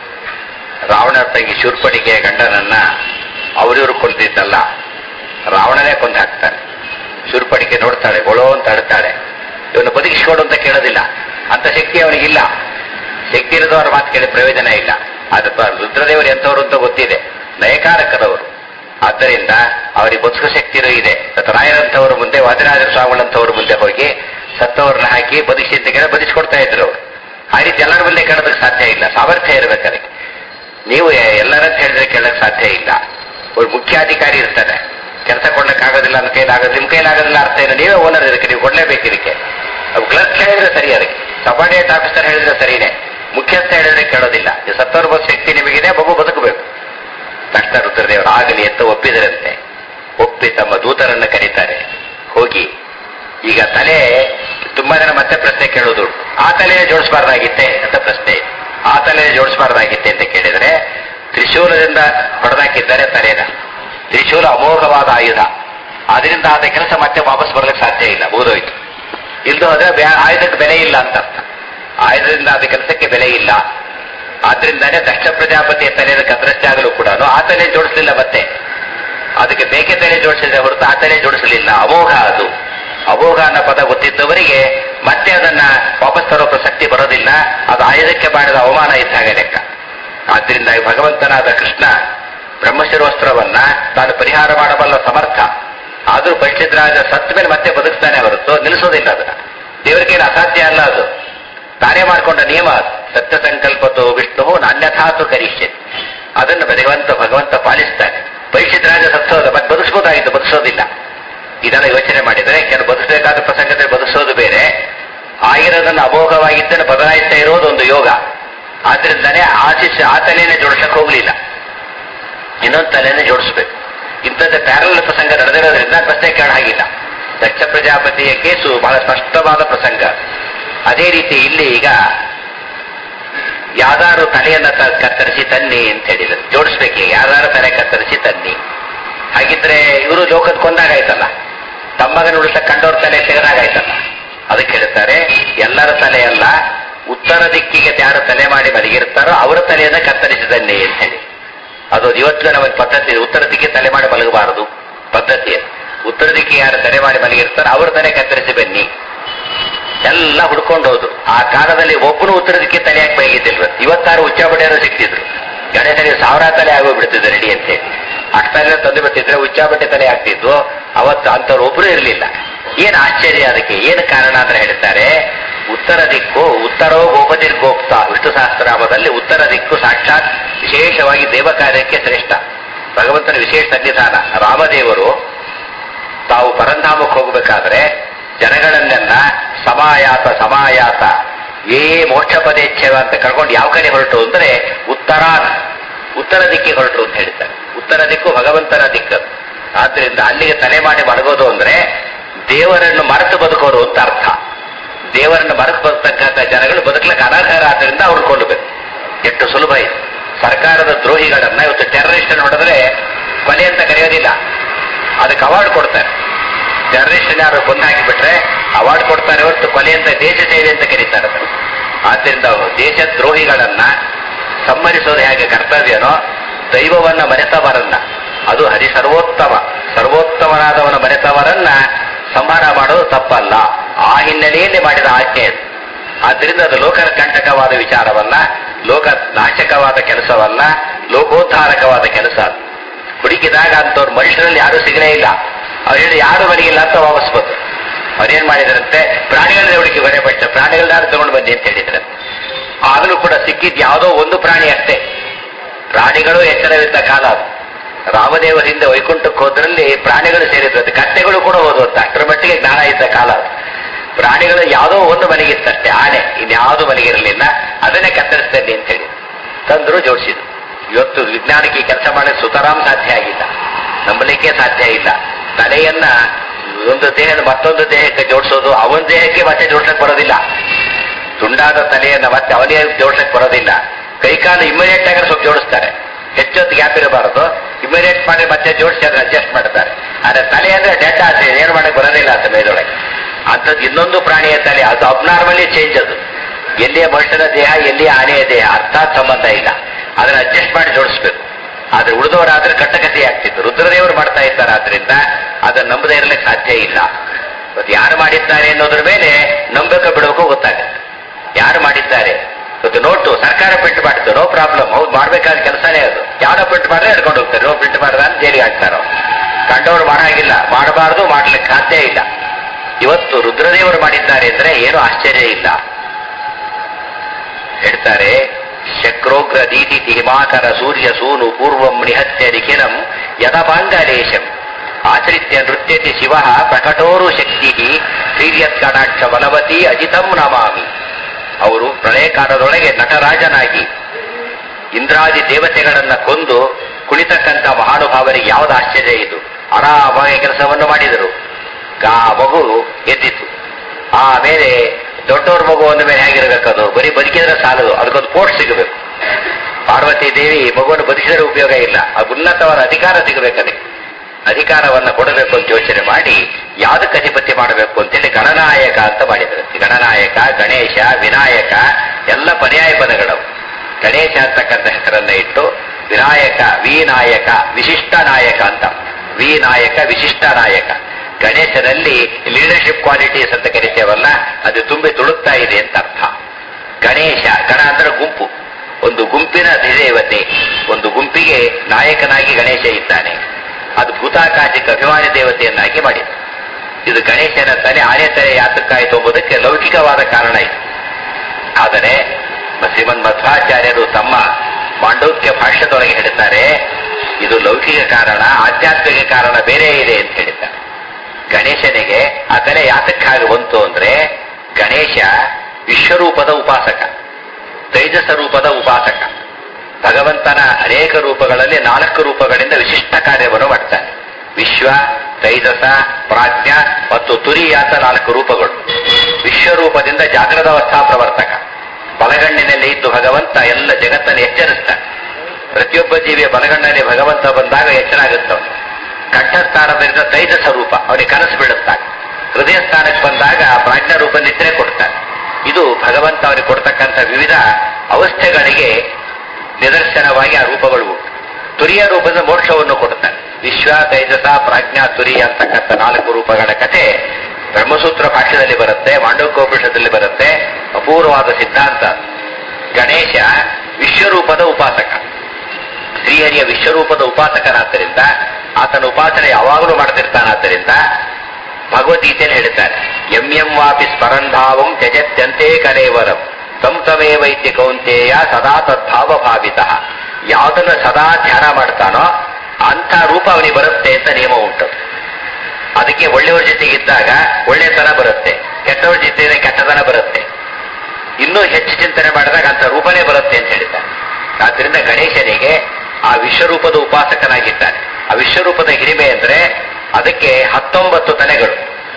ರಾವಣ ತಂಗಿ ಶೂರ್ಪಣಿಗೆ ಗಂಡನನ್ನ ಅವರಿವರು ಕೊಂದಿದ್ದಲ್ಲ ರಾವಣನೇ ಕೊಂದು ಹಾಕ್ತಾನೆ ಶೂರ್ಪಣಿಗೆ ನೋಡ್ತಾಳೆ ಗೊಳೋ ಅಂತ ಅಳ್ತಾಳೆ ಇವನು ಬದುಕಿಸ್ಕೊಡು ಅಂತ ಕೇಳೋದಿಲ್ಲ ಅಂತ ಶಕ್ತಿ ಅವನಿಗಿಲ್ಲ ಶಕ್ತಿ ಇರೋದವರ ಮಾತು ಕೇಳಿ ಪ್ರಯೋಜನ ಇಲ್ಲ ಅದು ರುದ್ರದೇವರು ಎಂಥವ್ರು ಅಂತ ಗೊತ್ತಿದೆ ನಯಕಾರಕದವರು ಆದ್ದರಿಂದ ಅವರಿಗೆ ಬದುಕೋ ಶಕ್ತಿನೂ ಇದೆ ಮತ್ತು ರಾಯರಂಥವ್ರ ಮುಂದೆ ವಾದಿರಾಜ ಸ್ವಾಮಿಗಳಂಥವ್ರ ಮುಂದೆ ಹೋಗಿ ಸತ್ತವರನ್ನ ಹಾಕಿ ಬದುಕಿಸಿ ಅಂತ ಕೇಳಿ ಬದುಕಿಸ್ಕೊಡ್ತಾ ಇದ್ರು ಅವರು ಆ ರೀತಿ ಎಲ್ಲರ ಮುಂದೆ ಕೇಳೋದಕ್ಕೆ ಸಾಧ್ಯ ಇಲ್ಲ ಸಾಮರ್ಥ್ಯ ಇರಬೇಕು ಅದಕ್ಕೆ ನೀವು ಎಲ್ಲರಂತ ಹೇಳಿದ್ರೆ ಕೇಳಕ್ ಸಾಧ್ಯ ಇಲ್ಲ ಒಬ್ಬ ಮುಖ್ಯಾಧಿಕಾರಿ ಇರ್ತಾನೆ ಕೆಲಸ ಕೊಡ್ಲಿಕ್ಕಾಗೋದಿಲ್ಲ ನನ್ನ ಕೈಲಾಗೋದು ನಿಮ್ಮ ಕೈಲಾಗೋದಿಲ್ಲ ಅರ್ಥ ಇಲ್ಲ ನೀವೇ ಓನರ್ ಇದಕ್ಕೆ ನೀವು ಕೊಡ್ಲೇಬೇಕು ಇದಕ್ಕೆ ಕ್ಲರ್ಕ್ ಹೇಳಿದ್ರೆ ಸರಿ ಅದಕ್ಕೆ ಸಬಾರ್ಡಿನೇಟ್ ಆಫೀಸರ್ ಹೇಳಿದ್ರೆ ಸರಿನೇ ಮುಖ್ಯಸ್ಥ ಹೇಳಿದ್ರೆ ಕೇಳೋದಿಲ್ಲ ಈ ಸತ್ತವ್ರ ಬಸ್ ಶಕ್ತಿ ನಿಮಗಿದೆ ಮಗು ಬದುಕಬೇಕು ತಕ್ಷಣ ರುದ್ರದೇವರು ಆಗಲಿ ಅಂತ ಒಪ್ಪಿದರಂತೆ ಒಪ್ಪಿ ತಮ್ಮ ದೂತರನ್ನ ಕರೀತಾರೆ ಹೋಗಿ ಈಗ ತಲೆ ತುಂಬಾ ಜನ ಮತ್ತೆ ಪ್ರಶ್ನೆ ಕೇಳೋದು ಆ ತಲೆ ಜೋಡಿಸಬಾರ್ದಾಗಿತ್ತೆ ಅಂತ ಪ್ರಶ್ನೆ ಆ ತಲೆ ಜೋಡಿಸಬಾರ್ದಾಗಿತ್ತೆ ಅಂತ ಕೇಳಿದ್ರೆ ತ್ರಿಶೂಲದಿಂದ ಹೊಡೆದಾಕಿದ್ದಾರೆ ತಲೆನ ತ್ರಿಶೂಲ ಅಮೋಘವಾದ ಆಯುಧ ಅದರಿಂದ ಆದ ಕೆಲಸ ಮತ್ತೆ ವಾಪಸ್ ಬರ್ಲಿಕ್ಕೆ ಸಾಧ್ಯ ಇಲ್ಲ ಮುಗಿದೋಯ್ತು ಇಲ್ದು ಹೋದ್ರೆ ಬ್ಯಾ- ಆಯುಧಕ್ಕೆ ಬೆಲೆ ಇಲ್ಲ ಅಂತ ಅರ್ಥ ಆಯುಧದಿಂದ ಆದ ಕೆಲಸಕ್ಕೆ ಬೆಲೆ ಇಲ್ಲ ಆದ್ರಿಂದಾನೇ ದಕ್ಷ ಪ್ರಜಾಪತಿಯ ತಲೆಯನ್ನು ಕತ್ತರಿಸಿದಾಗಲೂ ಕೂಡ ಆ ತಲೆ ಜೋಡಿಸಲಿಲ್ಲ ಮತ್ತೆ ಅದಕ್ಕೆ ಬೇಕೆ ತಲೆ ಜೋಡಿಸಿದ್ರೆ ಹೊರತು ಆ ತಲೆ ಜೋಡಿಸಲಿಲ್ಲ ಅಮೋಘ ಅದು ಅಮೋಘ ಅನ್ನೋ ಪದ ಗೊತ್ತಿದ್ದವರಿಗೆ ಮತ್ತೆ ಅದನ್ನ ವಾಪಸ್ ತರೋ ಪ್ರಸಕ್ತಿ ಬರೋದಿಲ್ಲ ಅದು ಆಯುಧಕ್ಕೆ ಮಾಡಿದ ಅವಮಾನ ಇದ್ದಾಗ ಲೆಕ್ಕ ಆದ್ರಿಂದ ಭಗವಂತನಾದ ಕೃಷ್ಣ ಬ್ರಹ್ಮಶಿರೋಸ್ತ್ರವನ್ನ ತಾನು ಪರಿಹಾರ ಮಾಡಬಲ್ಲ ಸಮರ್ಥ ಆದ್ರೂ ಪಂಚದ್ರಾಜ ಸತ್ತ ಮೇಲೆ ಮತ್ತೆ ಬದುಕ್ತಾನೆ ಹೊರತು ನಿಲ್ಲಿಸೋದಿಲ್ಲ ಅದನ್ನ ದೇವರಿಗೇನು ಅಸಾಧ್ಯ ಅಲ್ಲ ಅದು ತಾನೇ ಮಾಡಿಕೊಂಡ ನಿಯಮ ಅದು. ಸತ್ಯ ಸಂಕಲ್ಪತು ವಿಷ್ಣು ನಾನ್ಯಥಾತು ಕರಿಷ್ಯೆ ಅದನ್ನು ಭಗವಂತ ಭಗವಂತ ಪಾಲಿಸ್ತಾನೆ ಪರೀಕ್ಷಿತರಾಜ ಸತ್ತೋದ ಮತ್ತೆ ಬದುಕಿಸಬಹುದಾಗಿತ್ತು ಬದುಕಿಸೋದಿಲ್ಲ ಇದನ್ನ ಯೋಚನೆ ಮಾಡಿದರೆ ಕೆಲವು ಬದುಕಬೇಕಾದ ಪ್ರಸಂಗದಲ್ಲಿ ಬದುಕಿಸೋದು ಬೇರೆ ಆಗಿರೋದನ್ನು ಅಮೋಘವಾಗಿದ್ದನ್ನು ಬದಲಾಯಿಸ್ತಾ ಇರೋದು ಒಂದು ಯೋಗ ಆದ್ರಿಂದಾನೇ ಆಶಿಸಿ ಆ ತಲೆಯನ್ನೇ ಜೋಡಿಸಕ್ ಹೋಗ್ಲಿಲ್ಲ ಇನ್ನೊಂದು ತಲೆಯನ್ನೇ ಜೋಡಿಸ್ಬೇಕು ಇಂಥದ್ದೇ ಪ್ಯಾರಲ್ ಪ್ರಸಂಗ ನಡೆದಿರೋದ್ರಿಂದ ಪ್ರಶ್ನೆ ಕೇಳ ಹಾಗಿಲ್ಲ ದಕ್ಷ ಪ್ರಜಾಪತಿಯ ಕೇಸು ಬಹಳ ಸ್ಪಷ್ಟವಾದ ಪ್ರಸಂಗ ಅದೇ ರೀತಿ ಇಲ್ಲಿ ಈಗ ಯಾವ್ದಾರು ತಲೆಯನ್ನ ತ- ಕತ್ತರಿಸಿ ತನ್ನಿ ಅಂತ ಹೇಳಿದ್ರು ಜೋಡಿಸ್ಬೇಕು ಯಾವ್ದಾರು ತಲೆ ಕತ್ತರಿಸಿ ತನ್ನಿ ಹಾಗಿದ್ರೆ ಇವರು ಲೋಕದ ಕೊಂದಾಗಾಯ್ತಲ್ಲ ತಮ್ಮಗನ ಉಳಿಸ ಕಂಡವ್ರ ತಲೆ ತೆಗೆದಾಗಾಯ್ತಲ್ಲ ಅದಕ್ಕೆ ಹೇಳ್ತಾರೆ ಎಲ್ಲರ ತಲೆ ಅಲ್ಲ ಉತ್ತರ ದಿಕ್ಕಿಗೆ ಯಾರು ತಲೆ ಮಾಡಿ ಮಲಗಿರ್ತಾರೋ ಅವರ ತಲೆಯನ್ನ ಕತ್ತರಿಸಿ ತನ್ನಿ ಅಂತ ಹೇಳಿ ಅದು ಇವತ್ತಿನ ಒಂದು ಪದ್ಧತಿ ಇದೆ. ಉತ್ತರ ದಿಕ್ಕಿಗೆ ತಲೆ ಮಾಡಿ ಮಲಗಬಾರದು ಪದ್ಧತಿ ಅದು. ಉತ್ತರ ದಿಕ್ಕಿಗೆ ಯಾರು ತಲೆ ಮಾಡಿ ಮಲಗಿರ್ತಾರೋ ಅವ್ರ ತಲೆ ಕತ್ತರಿಸಿ ಬನ್ನಿ ಎಲ್ಲ ಹುಡ್ಕೊಂಡು ಹೋದ್ರು ಆ ಕಾಲದಲ್ಲಿ ಒಬ್ಬನು ಉತ್ತರ ದಿಕ್ಕಿಗೆ ತಲೆ ಹಾಕಿ ಬೈಗಿದ್ದಿಲ್ವ ಇವತ್ತಾರು ಉಚ್ಚಾಬಟ್ಟೆಯನ್ನು ಸಿಕ್ತಿದ್ರು ಗಣೇಶನಿಗೆ ಸಾವಿರ ತಲೆ ಆಗೋಗ್ಬಿಡ್ತಿದ್ರು ರೆಡಿ ಅಂತೇಳಿ ಅಷ್ಟೆಲ್ಲ ತಂದು ಬಿಟ್ಟಿದ್ರೆ ಉಚ್ಚಾಬಟ್ಟೆ ತಲೆ ಆಗ್ತಿದ್ವು ಅವತ್ತು ಅಂಥವ್ರು ಒಬ್ರು ಇರಲಿಲ್ಲ ಏನ್ ಆಶ್ಚರ್ಯ ಅದಕ್ಕೆ ಏನು ಕಾರಣ ಅಂದ್ರೆ ಹೇಳ್ತಾರೆ ಉತ್ತರ ದಿಕ್ಕು ಉತ್ತರೋ ಗೋಪತಿರ್ಗೋಪ್ತ ವಿಷ್ಣು ಸಹಸ್ರನಾಮದಲ್ಲಿ ಉತ್ತರ ದಿಕ್ಕು ಸಾಕ್ಷಾತ್ ವಿಶೇಷವಾಗಿ ದೇವ ಕಾರ್ಯಕ್ಕೆ ಶ್ರೇಷ್ಠ ಭಗವಂತನ ವಿಶೇಷ ಸನ್ನಿಧಾನ ರಾಮದೇವರು ತಾವು ಪರಂಧಾಮಕ್ಕೆ ಹೋಗಬೇಕಾದ್ರೆ ಜನಗಳನ್ನೆಲ್ಲ ಸಮಾಯಾತ ಸಮಾಯಾತ ಏ ಮೋಕ್ಷ ಪದೇಚ್ಛೇವ ಅಂತ ಕರ್ಕೊಂಡು ಯಾವ ಕಡೆ ಹೊರಟು ಅಂದ್ರೆ ಉತ್ತರ ಉತ್ತರ ದಿಕ್ಕಿಗೆ ಹೊರಟು ಅಂತ ಹೇಳ್ತಾರೆ ಉತ್ತರ ದಿಕ್ಕು ಭಗವಂತನ ದಿಕ್ಕು ಆದ್ರಿಂದ ಅಲ್ಲಿಗೆ ತಲೆ ಮಾಡಿ ಮಲಗೋದು ಅಂದ್ರೆ ದೇವರನ್ನು ಮರೆತು ಬದುಕೋರು ಅಂತ ಅರ್ಥ ದೇವರನ್ನು ಮರೆತು ಬದುಕತಕ್ಕಂಥ ಜನಗಳು ಬದುಕಲಿಕ್ಕೆ ಅನರ್ಹರಾದ್ರಿಂದ ಅವ್ರು ಕೊಲ್ಲಬೇಕು ಎಷ್ಟು ಸುಲಭ ಇದೆ ಸರ್ಕಾರದ ದ್ರೋಹಿಗಳನ್ನ ಇವತ್ತು ಟೆರರಿಸ್ಟ್ ನೋಡಿದ್ರೆ ಕೊಲೆ ಅಂತ ಕರೆಯೋದಿಲ್ಲ ಅದಕ್ಕೆ ಅವಾರ್ಡ್ ಕೊಡ್ತಾರೆ ಟೆರರಿಸ್ಟ್ ಯಾರು ಕೊಂದು ಹಾಕಿಬಿಟ್ರೆ ಅವಾರ್ಡ್ ಕೊಡ್ತಾರೆ ಹೊರತು ಕೊಲೆ ಅಂತ ದೇಶ ಸೇವೆ ಅಂತ ಕರೀತಾರೆ ಅದನ್ನು. ಆದ್ರಿಂದ ದೇಶ ದ್ರೋಹಿಗಳನ್ನ ಸಂಹರಿಸೋದು ಹೇಗೆ ಕರ್ತವ್ಯನೋ ದೈವವನ್ನ ಮರೆತವರನ್ನ ಅದು ಹರಿ ಸರ್ವೋತ್ತಮ ಸರ್ವೋತ್ತಮನಾದವನ ಮರೆತವರನ್ನ ಸಂಹಾರ ಮಾಡೋದು ತಪ್ಪಲ್ಲ ಆ ಹಿನ್ನೆಲೆಯಲ್ಲಿ ಮಾಡಿದ ಆಜ್ಞೆ ಅದು ಆದ್ರಿಂದ ಅದು ಲೋಕ ಕಂಟಕವಾದ ವಿಚಾರವಲ್ಲ ಲೋಕ ನಾಶಕವಾದ ಕೆಲಸವಲ್ಲ ಲೋಕೋದ್ಧಾರಕವಾದ ಕೆಲಸ ಅದು ಹುಡುಕಿದಾಗ ಅಂತವ್ರು ಮನುಷ್ಯರಲ್ಲಿ ಯಾರು ಸಿಗಲೇ ಇಲ್ಲ ಅವ್ರು ಹೇಳಿ ಯಾರು ಬರಗಿಲ್ಲ ಅಂತ ವಾಪಸ್ ಬಂದು ಅವ್ರೇನ್ ಮಾಡಿದ್ರಂತೆ ಪ್ರಾಣಿಗಳನ್ನ ಹುಡುಕಿ ಬರೇ ಬಟ್ಟ ಪ್ರಾಣಿಗಳನ್ನ ತಗೊಂಡು ಬನ್ನಿ ಅಂತ ಹೇಳಿದ್ರೆ ಆಗಲೂ ಕೂಡ ಸಿಕ್ಕಿದ್ ಯಾವುದೋ ಒಂದು ಪ್ರಾಣಿ ಅಷ್ಟೇ ಪ್ರಾಣಿಗಳು ಎಚ್ಚರವಿದ್ದ ಕಾಲ ಅದು ರಾಮದೇವರ ಹಿಂದೆ ವೈಕುಂಠಕ್ಕೆ ಹೋದ್ರಲ್ಲಿ ಪ್ರಾಣಿಗಳು ಸೇರಿದ್ರು ಅದು ಕತ್ತೆಗಳು ಕೂಡ ಹೋದ್ವು ಅಂತ ಅಷ್ಟರ ಮಟ್ಟಿಗೆ ಜ್ಞಾನ ಇದ್ದ ಕಾಲ ಅದು ಪ್ರಾಣಿಗಳು ಯಾವುದೋ ಒಂದು ಮನೆಗಿತ್ತಷ್ಟೇ ಆನೆ ಇನ್ಯಾವುದು ಮನೆಗಿರಲಿಲ್ಲ ಅದನ್ನೇ ಕತ್ತರಿಸ್ತೇನೆ ಅಂತ ಹೇಳಿ ತಂದ್ರು ಜೋಡಿಸಿದ್ರು ಇವತ್ತು ವಿಜ್ಞಾನಕ್ಕೆ ಕೆಲಸ ಮಾಡಕ್ಕೆ ಸುತರಾಮ್ ಸಾಧ್ಯ ಆಗಿಲ್ಲ ನಂಬಲಿಕ್ಕೆ ಸಾಧ್ಯ ಇಲ್ಲ ತಲೆಯನ್ನ ಒಂದು ದೇಹದ ಮತ್ತೊಂದು ದೇಹಕ್ಕೆ ಜೋಡಿಸೋದು ಅವನ ದೇಹಕ್ಕೆ ಮತ್ತೆ ಜೋಡಿಸಕ್ ಬರೋದಿಲ್ಲ ತುಂಡಾದ ತಲೆಯನ್ನ ಮತ್ತೆ ಅವನಿಗೆ ಜೋಡಿಸಕ್ ಬರೋದಿಲ್ಲ ಕೈಕಾಲು ಇಮಿಡಿಯೇಟ್ ಆಗಿ ಸ್ವಲ್ಪ ಜೋಡಿಸ್ತಾರೆ ಹೆಚ್ಚೊತ್ತು ಗ್ಯಾಪ್ ಇರಬಾರದು ಇಮಿಡಿಯೇಟ್ ಮಾಡಿ ಮತ್ತೆ ಜೋಡಿಸಿ ಅದನ್ನ ಅಡ್ಜಸ್ಟ್ ಮಾಡ್ತಾರೆ ಆದ್ರೆ ತಲೆ ಅಂದ್ರೆ ಡೆಡ್ ಆದ್ರೆ ಏನು ಮಾಡಕ್ ಬರೋದಿಲ್ಲ ಅಂತ ಮೇದೊಳಗೆ ಅಂಥದ್ದು ಇನ್ನೊಂದು ಪ್ರಾಣಿಯ ತಲೆ ಅದು ಅಬ್ನಾರ್ಮಲಿ ಚೇಂಜ್ ಅದು ಎಲ್ಲಿಯ ಮನುಷ್ಯನ ದೇಹ ಎಲ್ಲಿಯ ಆನೆಯ ದೇಹ ಅರ್ಥಾತ್ ಸಂಬಂಧ ಇಲ್ಲ ಅದನ್ನ ಅಡ್ಜಸ್ಟ್ ಮಾಡಿ ಜೋಡಿಸ್ಬೇಕು ಆದ್ರೆ ಉಳಿದವರಾದ್ರೆ ಕಟ್ಟಕತೆ ಆಗ್ತಿತ್ತು ರುದ್ರದೇವರು ಮಾಡ್ತಾ ಇದ್ದಾರೆ ಆದ್ರಿಂದ ಅದನ್ನ ನಂಬದೇ ಇರಲಿಕ್ಕೆ ಸಾಧ್ಯ ಇಲ್ಲ ಇವತ್ತು ಯಾರು ಮಾಡಿದ್ದಾರೆ ಅನ್ನೋದ್ರ ಮೇಲೆ ನಂಬಕ ಬಿಡಬೇಕು ಗೊತ್ತಾಗುತ್ತೆ ಯಾರು ಮಾಡಿದ್ದಾರೆ ಇವತ್ತು ನೋಟು ಸರ್ಕಾರ ಪ್ರಿಂಟ್ ಮಾಡಿದ್ದು ನೋ ಪ್ರಾಬ್ಲಮ್ ಹೌದು ಮಾಡ್ಬೇಕಾದ ಕೆಲಸನೇ ಅದು ಯಾರೋ ಪ್ರಿಂಟ್ ಮಾಡಿದ್ರೆ ಹಿಡ್ಕೊಂಡು ಹೋಗ್ತಾರೆ ನೋ ಪ್ರಿಂಟ್ ಮಾಡಿದ ಅಂತ ಜೈಲಿಗೆ ಹಾಕ್ತಾರೋ ಕಂಡವರು ಮಾಡಾಗಿಲ್ಲ ಮಾಡಬಾರದು ಮಾಡ್ಲಿಕ್ಕೆ ಸಾಧ್ಯ ಇಲ್ಲ ಇವತ್ತು ರುದ್ರದೇವರು ಮಾಡಿದ್ದಾರೆ ಅಂದ್ರೆ ಏನು ಆಶ್ಚರ್ಯ ಇಲ್ಲ ಹೇಳ್ತಾರೆ ಶಕ್ರೋಗ್ರ ದೀತಿ ಹಿಮಾಕರ ಸೂರ್ಯ ಸೂನು ಪೂರ್ವಂ ನಿಹತ್ಯ ನಿಖಿಲಂ ಯದಪಾಂಗಲೇಶಂ ಆಚರಿತ್ಯ ನೃತ್ಯತಿ ಶಿವ ಪ್ರಕಟೋರು ಶಕ್ತಿ ಶ್ರೀರ್ಯತ್ ಕಟಾಕ್ಷ ಬಲವತಿ ಅಜಿತಂ ನಮಾಮಿ ಅವರು ಪ್ರಳಯ ಕಾಲದೊಳಗೆ ನಟರಾಜನಾಗಿ ಇಂದ್ರಾದಿ ದೇವತೆಗಳನ್ನ ಕೊಂದು ಕುಣಿತಕ್ಕಂಥ ಮಹಾನುಭಾವರಿಗೆ ಯಾವ್ದು ಆಶ್ಚರ್ಯ ಇದು ಆರಾಮಾಗಿ ಕೆಲಸವನ್ನು ಮಾಡಿದರು ಆ ಮಗು ಎದ್ದಿತು ಆಮೇಲೆ ದೊಡ್ಡವ್ರ ಮಗು ಅಂದ ಮೇಲೆ ಹೇಗಿರ್ಬೇಕದು ಬರೀ ಬದುಕಿದ್ರೆ ಸಾಲದು ಅದಕ್ಕೊಂದು ಪೋಸ್ಟ್ ಸಿಗಬೇಕು ಪಾರ್ವತಿ ದೇವಿ ಮಗುವನ್ನು ಬದುಕಿದರೆ ಉಪಯೋಗ ಇಲ್ಲ ಆ ಉನ್ನತವಾದ ಅಧಿಕಾರ ಸಿಗಬೇಕು ಅದಕ್ಕೆ ಅಧಿಕಾರವನ್ನ ಕೊಡಬೇಕು ಅಂತ ಯೋಚನೆ ಮಾಡಿ ಯಾವ್ದಕ್ಕೆ ಅಧಿಪತ್ಯ ಮಾಡಬೇಕು ಅಂತೇಳಿ ಗಣನಾಯಕ ಅಂತ ಮಾಡಿದ್ರು ಗಣನಾಯಕ ಗಣೇಶ ವಿನಾಯಕ ಎಲ್ಲ ಪರ್ಯಾಯ ಪದಗಳು ಗಣೇಶ ಅಂತಕ್ಕಂಥ ಹೆಸರನ್ನ ಇಟ್ಟು ವಿನಾಯಕ ವಿನಾಯಕ ವಿಶಿಷ್ಟ ನಾಯಕ ಅಂತ ವಿನಾಯಕ ವಿಶಿಷ್ಟ ನಾಯಕ ಗಣೇಶನಲ್ಲಿ ಲೀಡರ್ಶಿಪ್ ಕ್ವಾಲಿಟೀಸ್ ಅಂತ ಕರಿತೇವಲ್ಲ ಅದು ತುಂಬಿ ತುಳುಕ್ತಾ ಇದೆ ಅಂತ ಅರ್ಥ ಗಣೇಶ ಗಣ ಅಂದ್ರೆ ಗುಂಪು ಒಂದು ಗುಂಪಿನ ಅಧಿದೇವತೆ ಒಂದು ಗುಂಪಿಗೆ ನಾಯಕನಾಗಿ ಗಣೇಶ ಇದ್ದಾನೆ ಅದು ಭೂತಾಕಾಶಕ್ಕೆ ಅಭಿಮಾನಿ ದೇವತೆಯನ್ನಾಗಿ ಮಾಡಿದೆ ಇದು ಗಣೇಶನ ತಲೆ ಆನೆ ತಲೆ ಯಾತಕ್ಕಾಯಿತು ಎಂಬುದಕ್ಕೆ ಲೌಕಿಕವಾದ ಕಾರಣ ಇದೆ ಆದರೆ ಶ್ರೀಮನ್ ಮಧ್ವಾಚಾರ್ಯರು ತಮ್ಮ ಮಾಂಡವ್ಯ ಭಾಷ್ಯದೊಳಗೆ ಹೇಳ್ತಾರೆ ಇದು ಲೌಕಿಕ ಕಾರಣ ಆಧ್ಯಾತ್ಮಿಕ ಕಾರಣ ಬೇರೆ ಇದೆ ಅಂತ ಹೇಳಿದ್ದಾರೆ ಗಣೇಶನಿಗೆ ಆ ತಲೆ ಯಾತಕ್ಕಾಗಿ ಬಂತು ಅಂದ್ರೆ ಗಣೇಶ ವಿಶ್ವರೂಪದ ಉಪಾಸಕ ತೈಜಸ ರೂಪದ ಉಪಾಸಕ ಭಗವಂತನ ಅನೇಕ ರೂಪಗಳಲ್ಲಿ ನಾಲ್ಕು ರೂಪಗಳಿಂದ ವಿಶಿಷ್ಟ ಕಾರ್ಯವನ್ನು ಮಾಡ್ತಾನೆ ವಿಶ್ವ ತೈಜಸ ಪ್ರಾಜ್ಞ ಮತ್ತು ತುರಿಯ ಅಂತ ನಾಲ್ಕು ರೂಪಗಳು ವಿಶ್ವರೂಪದಿಂದ ಜಾಗೃತ ಅವಸ್ಥಾ ಪ್ರವರ್ತಕ ಬಲಗಣ್ಣಿನಲ್ಲಿ ಇದ್ದು ಭಗವಂತ ಎಲ್ಲ ಜಗತ್ತನ್ನು ಎಚ್ಚರಿಸ್ತಾನೆ ಪ್ರತಿಯೊಬ್ಬ ಜೀವಿಯ ಬಲಗಣ್ಣಲ್ಲಿ ಭಗವಂತ ಬಂದಾಗ ಎಚ್ಚರ ಆಗುತ್ತವನು ಕಂಠಸ್ಥಾನದಿಂದ ತೈಜಸ ರೂಪ ಅವನಿಗೆ ಕನಸು ಬೀಳುತ್ತಾನೆ ಹೃದಯ ಸ್ಥಾನಕ್ಕೆ ಬಂದಾಗ ಪ್ರಾಜ್ಞ ರೂಪ ನಿದ್ರೆ ಕೊಡ್ತಾನೆ ಇದು ಭಗವಂತ ಅವನಿಗೆ ಕೊಡ್ತಕ್ಕಂಥ ವಿವಿಧ ಅವಸ್ಥೆಗಳಿಗೆ ನಿದರ್ಶನವಾಗಿ ಆ ರೂಪಗಳು ಉಂಟು ತುರಿಯ ರೂಪದ ಮೋಕ್ಷವನ್ನು ಕೊಡ್ತಾನೆ ವಿಶ್ವ ತೈಜಸ ಪ್ರಾಜ್ಞಾ ತುರಿಯ ಅಂತಕ್ಕಂಥ ನಾಲ್ಕು ರೂಪಗಳ ಕಥೆ ಬ್ರಹ್ಮಸೂತ್ರ ಭಾಷ್ಯದಲ್ಲಿ ಬರುತ್ತೆ ಮಾಂಡವಕೋಪನಿಷದಲ್ಲಿ ಬರುತ್ತೆ ಅಪೂರ್ವವಾದ ಸಿದ್ಧಾಂತ ಗಣೇಶ ವಿಶ್ವರೂಪದ ಉಪಾಸಕ ಶ್ರೀಹರಿಯ ವಿಶ್ವರೂಪದ ಉಪಾಸಕನಾದ್ದರಿಂದ ಆತನ ಉಪಾಸನೆ ಯಾವಾಗಲೂ ಮಾಡ್ತಿರ್ತಾನಾದ್ದರಿಂದ ಭಗವದ್ಗೀತೆಯಲ್ಲಿ ಹೇಳ್ತಾರೆ ಎಂ ಎಂ ವಾಪಿ ಸ್ಮರನ್ಭಾವಂ ತ್ಯಜತ್ಯಂತೆ ಕರೇವರಂ ತಂ ತಮೇವೈತಿ ಕೌಂತೆಯ ಸದಾ ತದ್ಭಾವ ಭಾವಿತ ಯಾವುದನ್ನ ಸದಾ ಧ್ಯಾನ ಮಾಡ್ತಾನೋ ಅಂಥ ರೂಪ ಅವನಿಗೆ ಬರುತ್ತೆ ಅಂತ ನಿಯಮ ಉಂಟು ಅದಕ್ಕೆ ಒಳ್ಳೆಯವ್ರ ಜೊತೆಗಿದ್ದಾಗ ಒಳ್ಳೆತನ ಬರುತ್ತೆ ಕೆಟ್ಟವ್ರ ಜೊತೆ ಕೆಟ್ಟತನ ಬರುತ್ತೆ ಇನ್ನೂ ಹೆಚ್ಚು ಚಿಂತನೆ ಮಾಡಿದಾಗ ಅಂತ ರೂಪನೇ ಬರುತ್ತೆ ಅಂತ ಹೇಳಿದ್ದಾರೆ ಆದ್ರಿಂದ ಗಣೇಶನಿಗೆ ಆ ವಿಶ್ವರೂಪದ ಉಪಾಸಕನಾಗಿದ್ದಾನೆ ಆ ವಿಶ್ವರೂಪದ ಹಿರಿಮೆ ಅಂದ್ರೆ ಅದಕ್ಕೆ ಹತ್ತೊಂಬತ್ತು ತಲೆಗಳು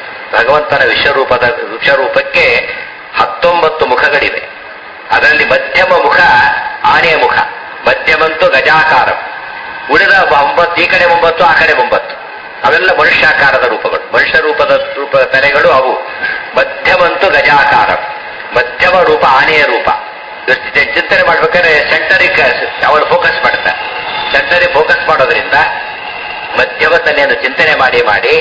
ಭಗವಂತನ ವಿಶ್ವರೂಪದ ವಿಶ್ವರೂಪಕ್ಕೆ ಹತ್ತೊಂಬತ್ತು ಮುಖಗಳಿವೆ ಅದರಲ್ಲಿ ಮಧ್ಯಮ ಮುಖ ಆನೆಯ ಮುಖ ಮಧ್ಯಮಂತೂ ಗಜಾಕಾರ ಉಳಿದ ಒಂಬತ್ತು ಈ ಕಡೆ ಒಂಬತ್ತು ಆ ಕಡೆ ಒಂಬತ್ತು ಅವೆಲ್ಲ ಮನುಷ್ಯಾಕಾರದ ರೂಪಗಳು ಮನುಷ್ಯ ರೂಪದ ರೂಪ ತಲೆಗಳು ಅವು ಮಧ್ಯಮಂತೂ ಗಜಾಕಾರ ಮಧ್ಯಮ ರೂಪ ಆನೆಯ ರೂಪ ಇವತ್ತು ಚಿಂತನೆ ಮಾಡ್ಬೇಕಾದ್ರೆ ಸೆಂಟರಿಗೆ ಅವಳು ಫೋಕಸ್ ಮಾಡ್ತಾರೆ ಸೆಂಟರಿಗೆ ಫೋಕಸ್ ಮಾಡೋದ್ರಿಂದ ಮಧ್ಯಮ ತಲೆಯನ್ನು ಚಿಂತನೆ ಮಾಡಿ ಮಾಡಿ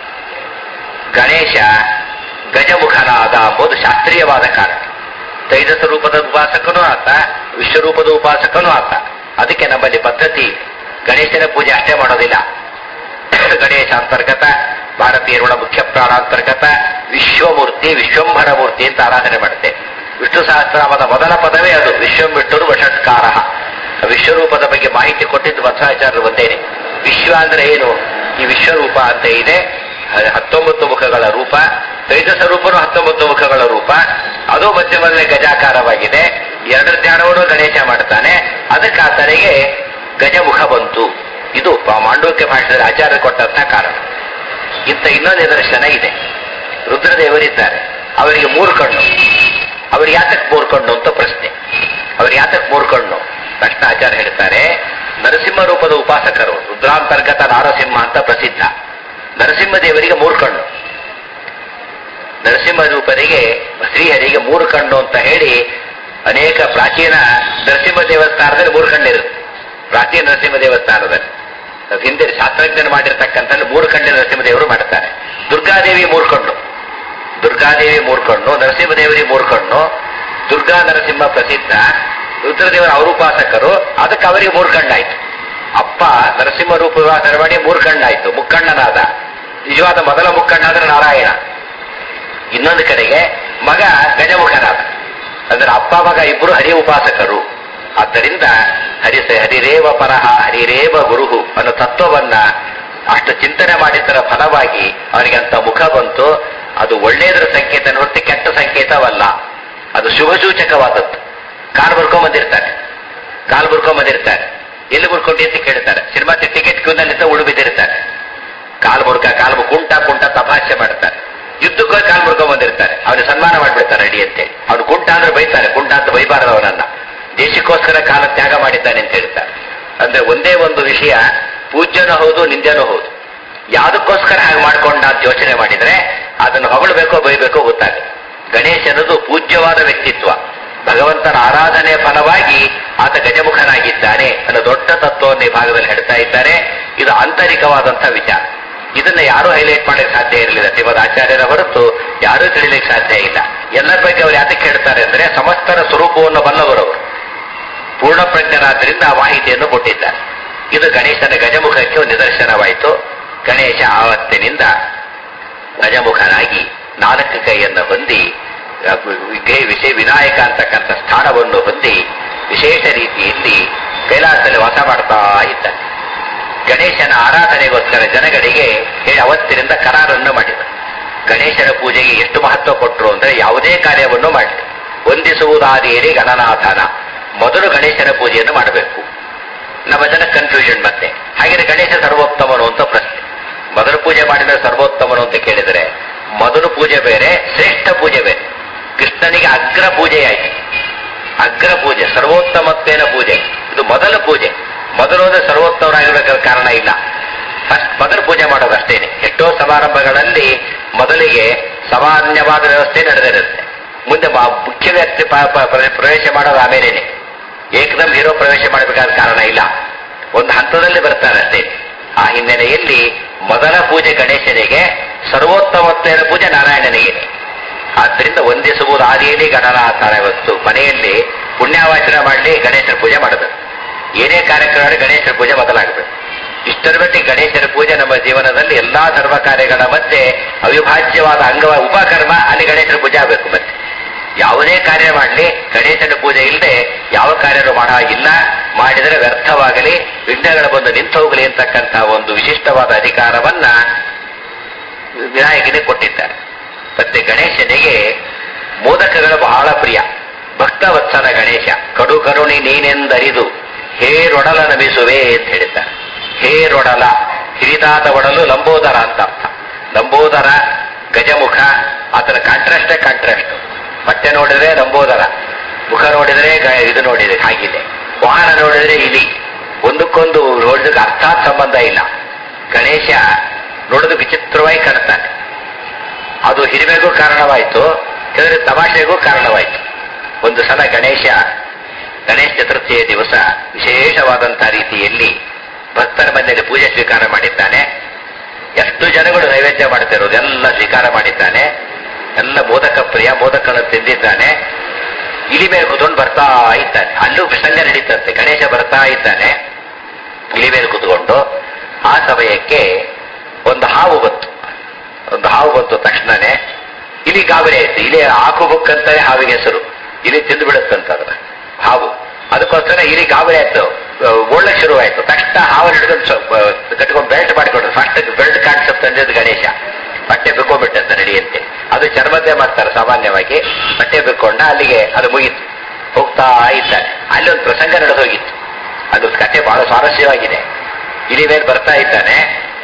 ಗಣೇಶ ಗಜಮುಖನಾದ ಎಂಬುದು ಶಾಸ್ತ್ರೀಯವಾದ ಕಾರಣ ತೈಜಸ ರೂಪದ ಉಪಾಸಕನೂ ಆತ ವಿಶ್ವರೂಪದ ಉಪಾಸಕನೂ ಆತ ಅದಕ್ಕೆ ನಮ್ಮಲ್ಲಿ ಪದ್ಧತಿ ಗಣೇಶನ ಪೂಜೆ ಅಷ್ಟೇ ಮಾಡೋದಿಲ್ಲ ಗಣೇಶ ಅಂತರ್ಗತ ಭಾರತೀಯರುಣ ಮುಖ್ಯ ಪ್ರಾಣಾಂತರ್ಗತ ವಿಶ್ವಮೂರ್ತಿ ವಿಶ್ವಂಭರ ಮೂರ್ತಿ ಅಂತ ಆರಾಧನೆ ಮಾಡುತ್ತೆ ವಿಷ್ಣು ಸಹಸ್ರನಾಮದ ಮೊದಲ ಪದವೇ ಅದು ವಿಶ್ವಂ ವಿಷ್ಣುರು ವಷಟ್ಕಾರ ವಿಶ್ವರೂಪದ ಬಗ್ಗೆ ಮಾಹಿತಿ ಕೊಟ್ಟಿದ್ದು ಮಧ್ವಾಚಾರ್ಯರು ಒಂದೇನೆ ವಿಶ್ವ ಅಂದ್ರೆ ಏನು ಈ ವಿಶ್ವರೂಪ ಅಂತ ಇದೆ ಅದು ಹತ್ತೊಂಬತ್ತು ಮುಖಗಳ ರೂಪ ತೈಜಸ ರೂಪನು ಹತ್ತೊಂಬತ್ತು ಮುಖಗಳ ರೂಪ ಅದು ಮಧ್ಯಮದಲ್ಲಿ ಗಜಾಕಾರವಾಗಿದೆ ಎರಡರ ಧ್ಯಾನವನ್ನು ಗಣೇಶ ಮಾಡ್ತಾನೆ ಅದಕ್ಕೆ ಆತನಿಗೆ ಗಜಮುಖ ಬಂತು ಇದು ಪ- ಮಾಂಡವ್ಯ ಭಾಷೆಯಲ್ಲಿ ಆಚಾರ್ಯ ಕೊಟ್ಟಂತಹ ಕಾರಣ ಇಂಥ ಇನ್ನೊಂದು ನಿದರ್ಶನ ಇದೆ ರುದ್ರದೇವರಿದ್ದಾರೆ ಅವರಿಗೆ ಮೂರು ಕಣ್ಣು ಅವ್ರಿಗೆ ಯಾತಕ್ಕೆ ಮೂರು ಕಣ್ಣು ಅಂತ ಪ್ರಶ್ನೆ ಅವ್ರಿಗೆ ಯಾತಕ್ಕೆ ಮೂರು ಕಣ್ಣು ತಕ್ಷಣ ಆಚಾರ್ಯ ಹೇಳ್ತಾರೆ ನರಸಿಂಹ ರೂಪದ ಉಪಾಸಕರು ರುದ್ರಾಂತರ್ಗತ ನಾರಸಿಂಹ ಅಂತ ಪ್ರಸಿದ್ಧ ನರಸಿಂಹ ದೇವರಿಗೆ ಮೂರು ಕಣ್ಣು ನರಸಿಂಹ ರೂಪರಿಗೆ ಶ್ರೀಹರಿಗೆ ಮೂರು ಕಣ್ಣು ಅಂತ ಹೇಳಿ ಅನೇಕ ಪ್ರಾಚೀನ ನರಸಿಂಹ ದೇವಸ್ಥಾನದಲ್ಲಿ ಮೂರು ಕಣ್ಣಿರುತ್ತೆ ಪ್ರಾಚೀನ ನರಸಿಂಹ ದೇವಸ್ಥಾನದಲ್ಲಿ ಅದು ಹಿಂದೆ ಶಾಸ್ತ್ರಜ್ಞರು ಮಾಡಿರ್ತಕ್ಕಂಥ ಮೂರು ಕಣ್ಣಿನ ನರಸಿಂಹದೇವರು ಮಾಡ್ತಾರೆ ದುರ್ಗಾದೇವಿ ಮೂರು ಕಣ್ಣು ದುರ್ಗಾದೇವಿ ಮೂರು ಕಣ್ಣು ನರಸಿಂಹದೇವರಿಗೆ ಮೂರು ಕಣ್ಣು ದುರ್ಗಾ ನರಸಿಂಹ ಪ್ರಸಿದ್ಧ ರುದ್ರದೇವರ ಅವರುಪಾಸಕರು ಅದಕ್ಕೆ ಅವರಿಗೆ ಮೂರು ಕಣ್ಣಾಯ್ತು ಅಪ್ಪ ನರಸಿಂಹ ರೂಪ ವಿವಾಹ ಮಾಡಿ ಮೂರು ಕಣ್ಣಾಯ್ತು ಮುಕ್ಕಣ್ಣನಾದ ನಿಜವಾದ ಮೊದಲ ಮುಕ್ಕಣ್ಣಾದ್ರೆ ನಾರಾಯಣ ಇನ್ನೊಂದು ಕಡೆಗೆ ಮಗ ಗಜಮುಖನಾದ ಅಂದ್ರೆ ಅಪ್ಪ ಮಗ ಇಬ್ಬರು ಹರಿ ಉಪಾಸಕರು ಆದ್ದರಿಂದ ಹರಿ ಹರಿರೇವ ಪರಹ ಹರಿರೇವ ಗುರುಹು ಅನ್ನೋ ತತ್ವವನ್ನ ಅಷ್ಟು ಚಿಂತನೆ ಮಾಡಿದ್ದರ ಫಲವಾಗಿ ಅವನಿಗೆ ಅಂತ ಮುಖ ಬಂತು ಅದು ಒಳ್ಳೆಯದರ ಸಂಕೇತ ಹೊರತು ಕೆಟ್ಟ ಸಂಕೇತವಲ್ಲ ಅದು ಶುಭ ಸೂಚಕವಾದದ್ದು ಕಾರ್ ಬರ್ಕೊಂಡ್ ಬಂದಿರ್ತಾರೆ ಕಾಲ್ ಬರ್ಕೊಂಡ್ ಬಂದಿರ್ತಾರೆ ಎಲ್ಲಿ ಬರ್ಕೊಂಡಿ ಅಂತ ಕೇಳ್ತಾರೆ ಸಿನಿಮಾ ಟಿಕೆಟ್ ಕ್ಯೂನಲ್ಲಿಂದ ಉಳು ಬಿದ್ದಿರ್ತಾರೆ ಕಾಲ್ ಮುರ್ಕ ಕಾಲ್ ಮು- ಕುಂಟ ಕುಂಟ ತಪಾಸೆ ಮಾಡ್ತಾರೆ ಯುದ್ಧಕ್ಕೆ ಹೋಗಿ ಕಾಲ್ ಮುರ್ಕೊಂಡ್ ಬಂದಿರ್ತಾರೆ ಅವನಿಗೆ ಸನ್ಮಾನ ಮಾಡ್ಬಿಡ್ತಾರೆ ಅಡಿಯಂತೆ ಅವ್ನು ಕುಂಟ ಅಂದ್ರೆ ಬೈತಾರೆ ಕುಂಟ ಅಂತ ಬೈಬಾರದು ಅವನನ್ನ ದೇಶಕ್ಕೋಸ್ಕರ ಕಾಲ ತ್ಯಾಗ ಮಾಡಿದ್ದಾನೆ ಅಂತ ಹೇಳ್ತಾರೆ ಅಂದ್ರೆ ಒಂದೇ ಒಂದು ವಿಷಯ ಪೂಜ್ಯನೂ ಹೌದು ನಿಂದ್ಯನೂ ಹೌದು ಯಾವುದಕ್ಕೋಸ್ಕರ ಹಾಗೆ ಮಾಡ್ಕೊಂಡ ಅಂತ ಯೋಚನೆ ಮಾಡಿದ್ರೆ ಅದನ್ನು ಹೊಗಳಬೇಕೋ ಬೈಬೇಕೋ ಗೊತ್ತಾಗುತ್ತೆ ಗಣೇಶನದು ಪೂಜ್ಯವಾದ ವ್ಯಕ್ತಿತ್ವ ಭಗವಂತನ ಆರಾಧನೆಯ ಫಲವಾಗಿ ಆತ ಗಜಮುಖನಾಗಿದ್ದಾನೆ ಅನ್ನೋ ದೊಡ್ಡ ತತ್ವವನ್ನು ಈ ಭಾಗದಲ್ಲಿ ಹೇಳ್ತಾ ಇದ್ದಾರೆ ಇದು ಆಂತರಿಕವಾದಂತಹ ವಿಚಾರ ಇದನ್ನ ಯಾರೂ ಹೈಲೈಟ್ ಮಾಡಲಿಕ್ಕೆ ಸಾಧ್ಯ ಇರಲಿಲ್ಲ ಶ್ರೀಮದ್ ಆಚಾರ್ಯರ ಹೊರತು ಯಾರೂ ತಿಳಿಲಿಕ್ಕೆ ಸಾಧ್ಯ ಇಲ್ಲ ಎಲ್ಲರ ಬಗ್ಗೆ ಅವ್ರು ಯಾತಕ್ಕೆ ಹೇಳ್ತಾರೆ ಅಂದ್ರೆ ಸಮಸ್ತರ ಸ್ವರೂಪವನ್ನು ಬಲ್ಲವರವರು ಪೂರ್ಣ ಪ್ರಜ್ಞರಾದ್ರಿಂದ ಆ ಮಾಹಿತಿಯನ್ನು ಕೊಟ್ಟಿದ್ದಾರೆ ಇದು ಗಣೇಶನ ಗಜಮುಖಕ್ಕೆ ಒಂದು ನಿದರ್ಶನವಾಯಿತು ಗಣೇಶ ಆವತ್ತಿನಿಂದ ಗಜಮುಖನಾಗಿ ನಾಲ್ಕು ಕೈಯನ್ನು ಹೊಂದಿ ಅಹ್, ವಿಘ್ನ ವಿಷಯ ವಿನಾಯಕ ಅಂತಕ್ಕಂಥ ಸ್ಥಾನವನ್ನು ಹೊಂದಿ ವಿಶೇಷ ರೀತಿಯಲ್ಲಿ ಕೈಲಾಸದಲ್ಲಿ ವಾಸ ಮಾಡ್ತಾ ಇದ್ದ ಗಣೇಶನ ಆರಾಧನೆಗೋಸ್ಕರ ಜನಗಳಿಗೆ ಹೇಳಿ ಅವತ್ತಿನಿಂದ ಕರಾರನ್ನು ಮಾಡಿದ ಗಣೇಶನ ಪೂಜೆಗೆ ಎಷ್ಟು ಮಹತ್ವ ಕೊಟ್ಟರು ಅಂದ್ರೆ ಯಾವುದೇ ಕಾರ್ಯವನ್ನು ಮಾಡಿ ವಂದಿಸುವುದಾದೇರಿ ಗಣನಾಥನ ಮೊದಲು ಗಣೇಶನ ಪೂಜೆಯನ್ನು ಮಾಡಬೇಕು ನಮ್ಮ ಜನ ಕನ್ಫ್ಯೂಷನ್ ಮತ್ತೆ ಹಾಗೆ ಗಣೇಶ ಸರ್ವೋತ್ತಮನು ಅಂತ ಪ್ರಶ್ನೆ ಮೊದಲು ಪೂಜೆ ಮಾಡಿದ ಸರ್ವೋತ್ತಮನು ಅಂತ ಕೇಳಿದರೆ ಮೊದಲು ಪೂಜೆ ಬೇರೆ ಶ್ರೇಷ್ಠ ಪೂಜೆ ಬೇರೆ ಕೃಷ್ಣನಿಗೆ ಅಗ್ರ ಪೂಜೆಯಾಯಿತು ಅಗ್ರ ಪೂಜೆ ಸರ್ವೋತ್ತಮತ್ವೇನ ಪೂಜೆ ಇದು ಮೊದಲ ಪೂಜೆ ಮೊದಲು ಅಂದ್ರೆ ಸರ್ವೋತ್ತಮರಾಗಿರ್ಬೇಕಾದ ಕಾರಣ ಇಲ್ಲ ಫಸ್ಟ್ ಮೊದಲು ಪೂಜೆ ಮಾಡೋದಷ್ಟೇನೆ ಎಷ್ಟೋ ಸಮಾರಂಭಗಳಲ್ಲಿ ಮೊದಲಿಗೆ ಸಾಮಾನ್ಯವಾದ ವ್ಯವಸ್ಥೆ ನಡೆದಿರುತ್ತೆ ಮುಂದೆ ಮಾ- ಮುಖ್ಯ ವ್ಯಕ್ತಿ ಪ- ಪ- ಪ್ರ- ಪ್ರವೇಶ ಮಾಡೋದು ಆಮೇಲೇನೆ ಏಕದಮ್ ಹೀರೋ ಪ್ರವೇಶ ಮಾಡಬೇಕಾದ ಕಾರಣ ಇಲ್ಲ ಒಂದು ಹಂತದಲ್ಲಿ ಬರ್ತಾರೆ ಅಷ್ಟೇ ಆ ಹಿನ್ನೆಲೆಯಲ್ಲಿ ಮೊದಲ ಪೂಜೆ ಗಣೇಶನಿಗೆ ಸರ್ವೋತ್ತಮತ್ವೇನ ಪೂಜೆ ನಾರಾಯಣನಿಗೆ ಆದ್ದರಿಂದ ವಂದಿಸುವುದು ಆದಿಯಲ್ಲಿ ಗಣನಾಥನ ವಸ್ತು ಮನೆಯಲ್ಲಿ ಪುಣ್ಯಾವಾಚನೆ ಮಾಡಲಿ ಗಣೇಶನ ಪೂಜೆ ಮಾಡಬೇಕು ಏನೇ ಕಾರ್ಯಕ್ರಮ ಮಾಡಿ ಗಣೇಶನ ಪೂಜೆ ಮೊದಲಾಗಬೇಕು ಇಷ್ಟರ ಮಟ್ಟಿಗೆ ಗಣೇಶನ ಪೂಜೆ ನಮ್ಮ ಜೀವನದಲ್ಲಿ ಎಲ್ಲಾ ಧರ್ಮ ಕಾರ್ಯಗಳ ಮಧ್ಯೆ ಅವಿಭಾಜ್ಯವಾದ ಅಂಗವ ಉಪಕರ್ಮ ಅಲ್ಲಿ ಗಣೇಶನ ಪೂಜೆ ಆಗಬೇಕು ಮತ್ತೆ ಯಾವುದೇ ಕಾರ್ಯ ಮಾಡಲಿ ಗಣೇಶನ ಪೂಜೆ ಇಲ್ಲದೆ ಯಾವ ಕಾರ್ಯನೂ ಮಾಡೋ ಹಾಗಿಲ್ಲ ಮಾಡಿದರೆ ವ್ಯರ್ಥವಾಗಲಿ ವಿಘ್ನಗಳು ಬಂದು ನಿಂತು ಹೋಗಲಿ ಅಂತಕ್ಕಂಥ ಒಂದು ವಿಶಿಷ್ಟವಾದ ಅಧಿಕಾರವನ್ನ ವಿನಾಯಕನಿಗೆ ಕೊಟ್ಟಿದ್ದಾರೆ ಮತ್ತೆ ಗಣೇಶನಿಗೆ ಮೋದಕಗಳು ಬಹಳ ಪ್ರಿಯ ಭಕ್ತವತ್ಸಲ ಗಣೇಶ ಕಡು ಕರುಣಿ ನೀನೆಂದರಿದು ಹೇರೊಡಲ ನಮಿಸುವೆ ಅಂತ ಹೇಳ್ತಾರೆ ಹೇರೊಡಲ ಹಿರಿದಾದ ಒಡಲು ಲಂಬೋದರ ಅಂತ ಅರ್ಥ ಲಂಬೋದರ ಗಜಮುಖ ಆತರ ಕಾಂಟ್ರಾಸ್ಟೇ ಕಾಂಟ್ರಾಸ್ಟ್ ಮತ್ತೆ ನೋಡಿದ್ರೆ ಲಂಬೋದರ ಮುಖ ನೋಡಿದ್ರೆ ಗ- ಇದು ನೋಡಿದ್ರೆ ಹಾಗಿದೆ ವಾಹನ ನೋಡಿದ್ರೆ ಇಲಿ ಒಂದಕ್ಕೊಂದು ನೋಡಿದ್ರೆ ಅರ್ಥಾತ್ ಸಂಬಂಧ ಇಲ್ಲ ಗಣೇಶ ನೋಡೋದು ವಿಚಿತ್ರವಾಗಿ ಕಾಣ್ತಾನೆ ಅದು ಹಿರಿಮೆಗೂ ಕಾರಣವಾಯಿತು ಕೆಲವರಿಗೆ ತಮಾಷೆಗೂ ಕಾರಣವಾಯಿತು ಒಂದು ಸಲ ಗಣೇಶ ಗಣೇಶ ಚತುರ್ಥಿಯ ದಿವಸ ವಿಶೇಷವಾದಂತಹ ರೀತಿಯಲ್ಲಿ ಭಕ್ತರ ಮನೆಯಲ್ಲಿ ಪೂಜೆ ಸ್ವೀಕಾರ ಮಾಡಿದ್ದಾನೆ ಎಷ್ಟು ಜನಗಳು ನೈವೇದ್ಯ ಮಾಡ್ತಿರೋದು ಎಲ್ಲ ಸ್ವೀಕಾರ ಮಾಡಿದ್ದಾನೆ ಎಲ್ಲ ಮೋದಕ ಪ್ರಿಯ ಮೋದಕಗಳನ್ನು ತಿಂದಿದ್ದಾನೆ ಇಲಿ ಮೇಲೆ ಕೂತ್ಕೊಂಡು ಬರ್ತಾ ಇದ್ದಾನೆ ಅಲ್ಲೂ ಪ್ರಸಂಗ ನಡೀತಂತೆ ಗಣೇಶ ಬರ್ತಾ ಇದ್ದಾನೆ ಇಲಿ ಮೇಲೆ ಕೂತ್ಕೊಂಡು ಆ ಸಮಯಕ್ಕೆ ಒಂದು ಹಾವು ಬಂತು ಒಂದು ಹಾವು ಬಂತು ತಕ್ಷಣನೇ ಇಲಿ ಗಾಬರಿ ಆಯ್ತು ಇಲಿ ಹಾಕು ಬುಕ್ ಅಂತಾನೆ ಹಾವಿಗೆ ಹೆಸರು ಇಲಿ ತಿಂದು ಬಿಡುತ್ತಂತ ಅದನ್ನ ಹಾವು ಅದಕ್ಕೋಸ್ಕರ ಇಲಿ ಗಾಬರಿ ಆಯ್ತು ಓಡ್ಲಕ್ಕೆ ಶುರು ಆಯ್ತು ತಕ್ಷಣ ಹಾವು ಹಿಡಿದು ಕಟ್ಕೊಂಡು ಬೆಲ್ಟ್ ಮಾಡಿಕೊಂಡ್ರು ಫಸ್ಟ್ ಬೆಲ್ಟ್ ಕಾಣಿಸುತ್ತೆ ತಂದಿದ್ದು ಗಣೇಶ ಬಟ್ಟೆ ಬಿಕ್ಕೊಂಡ್ಬಿಟ್ಟಂತ ನಡಿಯಂತೆ ಅದು ಚರ್ಮದ್ದೇ ಮಾಡ್ತಾರೆ ಸಾಮಾನ್ಯವಾಗಿ ಬಟ್ಟೆ ಬಿಕ್ಕೊಂಡ ಅಲ್ಲಿಗೆ ಅದು ಮುಗೀತು ಹೋಗ್ತಾ ಇದ್ದಾನೆ ಅಲ್ಲಿ ಒಂದು ಪ್ರಸಂಗ ನಡೆದು ಹೋಗಿತ್ತು ಅದು ಕತೆ ಬಹಳ ಸ್ವಾರಸ್ಯವಾಗಿದೆ ಇಲಿ ಮೇಲೆ ಬರ್ತಾ ಇದ್ದಾನೆ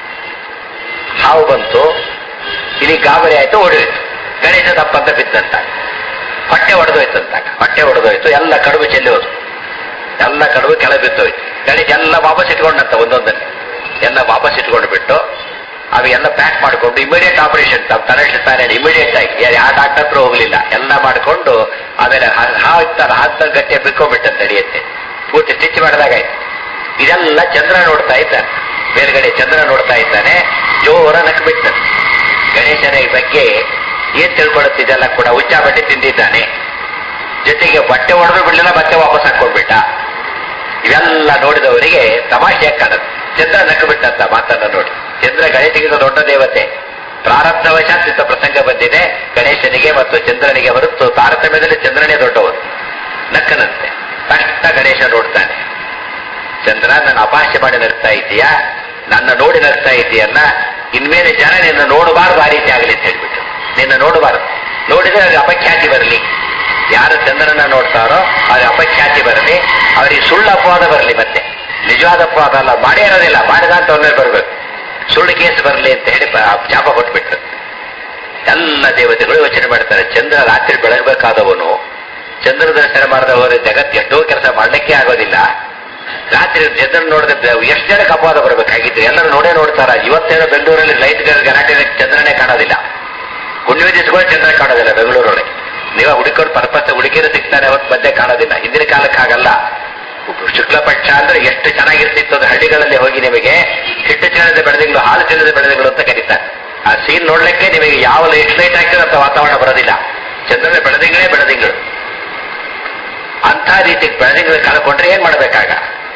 ಹಾವು ಬಂತು ಇಲಿ ಗಾಬರಿ ಆಯ್ತು ಓಡಿಹೋಯ್ತು ಗಣೇಶ ತಪ್ಪಂತ ಬಿದ್ದಂತ ಹೊಟ್ಟೆ ಒಡೆದೋಯ್ತಂತ ಹೊಟ್ಟೆ ಒಡೆದೋಯ್ತು ಎಲ್ಲ ಕಡುಬು ಚೆಲ್ಲಿ ಹೋದ್ರು ಎಲ್ಲ ಕಡುಬು ಕೆಳ ಬಿದ್ದೋಯ್ತು ಗಣೇಶ ಎಲ್ಲ ವಾಪಸ್ ಇಟ್ಕೊಂಡಂತ ಒಂದೊಂದನ್ನು ಎಲ್ಲ ವಾಪಸ್ ಇಟ್ಕೊಂಡು ಬಿಟ್ಟು ಅವೆಲ್ಲ ಪ್ಯಾಕ್ ಮಾಡಿಕೊಂಡು ಇಮಿಡಿಯೇಟ್ ಆಪರೇಷನ್ ತನೇಶ್ ತಾನೇ ಇಮಿಡಿಯೇಟ್ ಆಗಿ ಯಾವ ಡಾಕ್ಟರ್ ಹತ್ರ ಹೋಗ್ಲಿಲ್ಲ ಎಲ್ಲ ಮಾಡಿಕೊಂಡು ಆಮೇಲೆ ಹಾಕ್ತಾರೆ ಹಾಕ್ತಾರೆ ಗಟ್ಟೆ ಬಿಕ್ಕೊಂಡ್ಬಿಟ್ಟಂತ ನಡೆಯುತ್ತೆ ಪೂರ್ತಿ ಸ್ಟಿಚ್ ಮಾಡಿದಾಗಾಯ್ತು ಇದೆಲ್ಲ ಚಂದ್ರ ನೋಡ್ತಾ ಇದ್ದಾನೆ ಮೇಲ್ಗಡೆ ಚಂದ್ರ ನೋಡ್ತಾ ಇದ್ದಾನೆ ಜೋರ ನಕ್ಬಿಟ್ಟ ಗಣೇಶನ ಈ ಬಗ್ಗೆ ಏನ್ ತಿಳ್ಕೊಳ್ಳುತ್ತಿದ್ದೆಲ್ಲ ಕೂಡ ಉಚ್ಚ ಬಟ್ಟೆ ತಿಂದಿದ್ದಾನೆ ಜೊತೆಗೆ ಬಟ್ಟೆ ಹೊಡೆದು ಬಿಡಲಿಲ್ಲ ಮತ್ತೆ ವಾಪಸ್ ಹಾಕೊಂಡ್ಬಿಟ್ಟ ಇವೆಲ್ಲ ನೋಡಿದವರಿಗೆ ತಮಾಷೆ ಕಾಣುತ್ತೆ ಚಂದ್ರ ನಕ್ಕಬಿಟ್ಟಂತ ಮಾತನ್ನ ನೋಡಿ ಚಂದ್ರ ಗಣೇಶನಿಗೆ ದೊಡ್ಡ ದೇವತೆ ಪ್ರಾರಬ್ಧವಶಾತ್ ಇಂಥ ಪ್ರಸಂಗ ಬಂದಿದೆ ಗಣೇಶನಿಗೆ ಮತ್ತು ಚಂದ್ರನಿಗೆ ಹೊರತು ತಾರತಮ್ಯದಲ್ಲಿ ಚಂದ್ರನೇ ದೊಡ್ಡವರು ನಕ್ಕನಂತೆ ತಕ್ಷಣ ಗಣೇಶ ನೋಡ್ತಾನೆ ಚಂದ್ರ ನನ್ನ ಅಪಹಾಸ್ಯ ಮಾಡಿ ನಗ್ತಾ ಇದ್ದೀಯಾ ನನ್ನ ನೋಡಿ ನಗ್ತಾ ಇದ್ದೀಯಲ್ಲ ಇನ್ಮೇಲೆ ಜನ ನಿನ್ನ ನೋಡಬಾರ್ದು ಆ ರೀತಿ ಆಗಲಿ ಅಂತ ಹೇಳ್ಬಿಟ್ಟು ನಿನ್ನ ನೋಡಬಾರದು ನೋಡಿದ್ರೆ ಅವ್ರಿಗೆ ಅಪಖ್ಯಾತಿ ಬರಲಿ ಯಾರು ಚಂದ್ರನ ನೋಡ್ತಾರೋ ಅವ್ರಿಗೆ ಅಪಖ್ಯಾತಿ ಬರಲಿ ಅವರಿಗೆ ಸುಳ್ಳು ಅಪವಾದ ಬರಲಿ ಮತ್ತೆ ನಿಜವಾದ ಅಪವಾದ ಅಲ್ಲ ಮಾಡೇ ಇರೋದಿಲ್ಲ ಮಾಡಿದ ಅಂತ ಅವ್ರ ಮೇಲೆ ಬರಬೇಕು ಸುಳ್ಳು ಕೇಸ್ ಬರಲಿ ಅಂತ ಹೇಳಿ ಪ- ಶಾಪ ಕೊಟ್ಬಿಟ್ರು ಎಲ್ಲ ದೇವತೆಗಳು ಯೋಚನೆ ಮಾಡ್ತಾರೆ ಚಂದ್ರ ರಾತ್ರಿ ಬೆಳಗಬೇಕಾದವನು ಚಂದ್ರ ದರ್ಶನ ಮಾಡಿದವರು ಜಗತ್ ಎಷ್ಟೋ ಕೆಲಸ ಮಾಡ್ಲಿಕ್ಕೆ ಆಗೋದಿಲ್ಲ ರಾತ್ರಿ ಚಂದ್ರ ನೋಡಿದ್ರೆ ಎಷ್ಟು ಜನಕ್ಕೆ ಅಪವಾದ ಬರಬೇಕಾಗಿತ್ತು ಎಲ್ಲರೂ ನೋಡೇ ನೋಡ್ತಾರ ಇವತ್ತೇನೋ ಬೆಂಗಳೂರಲ್ಲಿ ಲೈಟ್ ಗಲಾಟೆ ಚಂದ್ರನೇ ಕಾಣೋದಿಲ್ಲ ಹುಣ್ಣಿಮೆ ದಿವಸಗಳು ಚಂದ್ರ ಕಾಣೋದಿಲ್ಲ ಬೆಂಗಳೂರೊಳಗೆ ನೀವು ಹುಡುಕೊಂಡು ಪರ್ಪಸ್ ಹುಡುಕಿದ್ರೆ ಸಿಗ್ತಾನೆ ಅವತ್ತು ಮಧ್ಯೆ ಕಾಣೋದಿಲ್ಲ ಹಿಂದಿನ ಕಾಲಕ್ಕೆ ಆಗಲ್ಲ ಶುಕ್ಲ ಪಕ್ಷ ಅಂದ್ರೆ ಎಷ್ಟು ಚೆನ್ನಾಗಿರ್ತಿತ್ತು ಅದು ಹಳ್ಳಿಗಳಲ್ಲಿ ಹೋಗಿ ನಿಮಗೆ ಹಿಟ್ಟು ಚೆನ್ನದ ಬೆಳೆದಿಗಳು ಹಾಲು ಚೆನ್ನದ ಬೆಳೆದಿಗಳು ಅಂತ ಕರೀತಾರೆ ಆ ಸೀನ್ ನೋಡ್ಲಿಕ್ಕೆ ನಿಮಗೆ ಯಾವ ಎಷ್ಟು ಲೈಟ್ ಹಾಕಿರೋ ಅಂತ ವಾತಾವರಣ ಬರೋದಿಲ್ಲ ಚಂದ್ರನ ಬೆಳೆದಿಂಗಳೇ ಬೆಳೆದಿಂಗಳು ಅಂಥ ರೀತಿ ಬೆಳೆದಿಂಗಳು ಕಳ್ಕೊಂಡ್ರೆ ಏನ್ ಮಾಡ್ಬೇಕಾಗ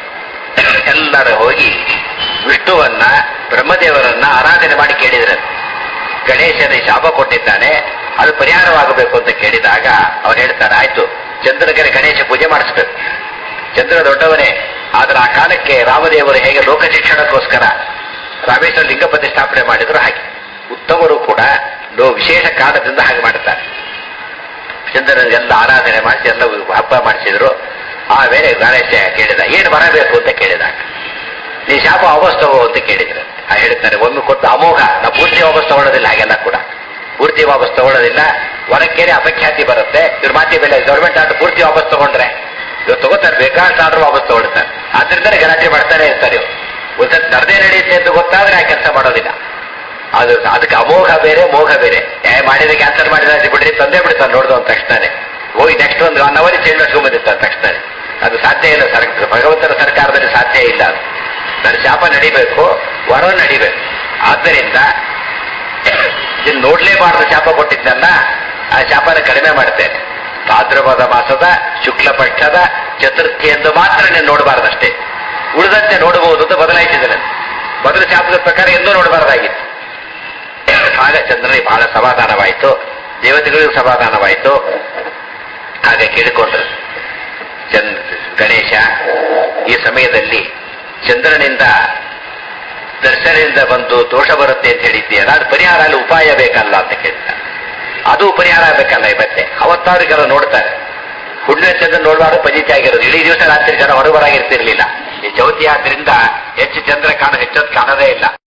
ಎಲ್ಲರೂ ಹೋಗಿ ವಿಷ್ಣುವನ್ನ ಬ್ರಹ್ಮದೇವರನ್ನ ಆರಾಧನೆ ಮಾಡಿ ಕೇಳಿದ್ರೆ ಗಣೇಶನ ಶಾಪ ಕೊಟ್ಟಿದ್ದಾನೆ ಅದು ಪರಿಹಾರವಾಗಬೇಕು ಅಂತ ಕೇಳಿದಾಗ ಅವ್ರು ಹೇಳ್ತಾರೆ ಆಯ್ತು ಚಂದ್ರನಿಗೆ ಗಣೇಶ ಪೂಜೆ ಮಾಡಿಸ್ಬೇಕು ಚಂದ್ರ ದೊಡ್ಡವನೇ ಆದ್ರೆ ಆ ಕಾಲಕ್ಕೆ ರಾಮದೇವರು ಹೇಗೆ ಲೋಕ ಶಿಕ್ಷಣಕ್ಕೋಸ್ಕರ ರಾಮೇಶ್ವರ ಲಿಂಗ ಪ್ರತಿಷ್ಠಾಪನೆ ಮಾಡಿದ್ರು ಹಾಗೆ ಉತ್ತಮರು ಕೂಡ ಲೋ- ವಿಶೇಷ ಕಾರಣದಿಂದ ಹಾಗೆ ಮಾಡುತ್ತಾರೆ ಚಂದ್ರನಿಗೆಲ್ಲ ಆರಾಧನೆ ಮಾಡಿಸಿ ಎಲ್ಲ ಹಬ್ಬ ಮಾಡಿಸಿದ್ರು ಆಮೇಲೆ ಗಣೇಶ ಕೇಳಿದ ಏನು ಬರಬೇಕು ಅಂತ ಕೇಳಿದಾಗ ನೀ ಶಾಪ ವಾಪಸ್ ತಗೋ ಅಂತ ಕೇಳಿದ್ರು ಆ ಹೇಳ್ತಾರೆ ಒಮ್ಮೆ ಕೊಟ್ಟು ಅಮೋಘ ನಾ ಪೂರ್ತಿ ವಾಪಸ್ ತಗೊಳ್ಳೋದಿಲ್ಲ ಹಾಗೆಲ್ಲ ಕೂಡ ಪೂರ್ತಿ ವಾಪಸ್ ತಗೊಳ್ಳೋದಿಲ್ಲ ಹೊರಕ್ಕೇನೆ ಅಪಖ್ಯಾತಿ ಬರುತ್ತೆ ಇವ್ರ ಮಾತಿ ಬೆಲೆ ಗೌರ್ಮೆಂಟ್ ಆರ್ಡರ್ ಪೂರ್ತಿ ವಾಪಸ್ ತಗೊಂಡ್ರೆ ಇವ್ರು ತಗೋತಾರೆ ಬೇಕಾದ ಆರ್ಡರ್ ವಾಪಸ್ ತಗೊಳ್ತಾರೆ ಆದ್ರಿಂದಲೇ ಗಲಾಟೆ ಮಾಡ್ತಾನೆ ಇರ್ತಾರೆ ಇವ್ರು ಒಂದ್ಸತಿ ನರದೇ ನಡೆಯುತ್ತೆ ಅಂತ ಗೊತ್ತಾದ್ರೆ ಆ ಕೆಲಸ ಮಾಡೋದಿಲ್ಲ ಅದು ಅದಕ್ಕೆ ಅಮೋಘ ಬೇರೆ ಮೋಘ ಬೇರೆ ಏ ಮಾಡಿದ ಕ್ಯಾನ್ಸಲ್ ಮಾಡಿದ ಅದು ಬಿಡ್ರಿ ತಂದೆ ಬಿಡ್ತಾನೆ ನೋಡ್ದು ಅಂತ ತಕ್ಷಣನೇ ಹೋಗಿ ನೆಕ್ಸ್ಟ್ ಒಂದು ಒನ್ ಅವರ್ ಚೇಂಜ್ ಮಾಡ್ಕೊಂಡ್ಬಂದಿರ್ತಾನೆ ತಕ್ಷಣ ಅದು ಸಾಧ್ಯ ಇಲ್ಲ ಸರ್ ಭಗವಂತನ ಸರ್ಕಾರದಲ್ಲಿ ಸಾಧ್ಯ ಇಲ್ಲ ಅದು ನನ್ನ ಶಾಪ ನಡಿಬೇಕು ವರ ನಡಿಬೇಕು ಆದ್ದರಿಂದ ಇದನ್ನ ನೋಡ್ಲೇಬಾರ್ದು ಶಾಪ ಕೊಟ್ಟಿದ್ದನ್ನ ಆ ಶಾಪನ ಕಡಿಮೆ ಮಾಡ್ತೇನೆ ಭಾದ್ರಪದ ಮಾಸದ ಶುಕ್ಲ ಪಕ್ಷದ ಚತುರ್ಥಿ ಎಂದು ಮಾತ್ರ ನೀನು ನೋಡಬಾರ್ದಷ್ಟೇ ಉಳಿದಂತೆ ನೋಡಬಹುದು ಅಂತ ಬದಲಾಯಿಸಿದನು ಮೊದಲ ಶಾಪದ ಪ್ರಕಾರ ಎಂದೂ ನೋಡಬಾರ್ದಾಗಿತ್ತು ಆಗ ಚಂದ್ರನಿಗೆ ಬಹಳ ಸಮಾಧಾನವಾಯಿತು ದೇವತೆಗಳಿಗೂ ಸಮಾಧಾನವಾಯಿತು ಆಗ ಕೇಳಿಕೊಂಡ್ರು ಚಂದ್ ಗಣೇಶ ಈ ಸಮಯದಲ್ಲಿ ಚಂದ್ರನಿಂದ ದರ್ಶನದಿಂದ ಬಂದು ದೋಷ ಬರುತ್ತೆ ಅಂತ ಹೇಳಿದ್ದೀಯಲ್ಲ ಅದು ಪರಿಹಾರ ಅಲ್ಲಿ ಉಪಾಯ ಬೇಕಲ್ಲ ಅಂತ ಕೇಳ್ತಾರೆ ಅದು ಪರಿಹಾರ ಆಗಬೇಕಲ್ಲ ಇವತ್ತೆ ಅವತ್ತಾರಿಗೆಲ್ಲ ನೋಡ್ತಾರೆ ಹುಣ್ಣಿಮೆ ಚಂದ್ರ ನೋಡಬಾರ್ದು ಪಜಿತಿ ಆಗಿರೋದು ಇಡೀ ದಿವಸ ರಾತ್ರಿ ಜನ ಹೊರಬರಾಗಿರ್ತಿರ್ಲಿಲ್ಲ ಈ ಚೌತಿ ಆದ್ರಿಂದ ಹೆಚ್ಚು ಚಂದ್ರ ಕಾಣ ಹೆಚ್ಚೊತ್ತು ಕಾಣದೇ ಇಲ್ಲ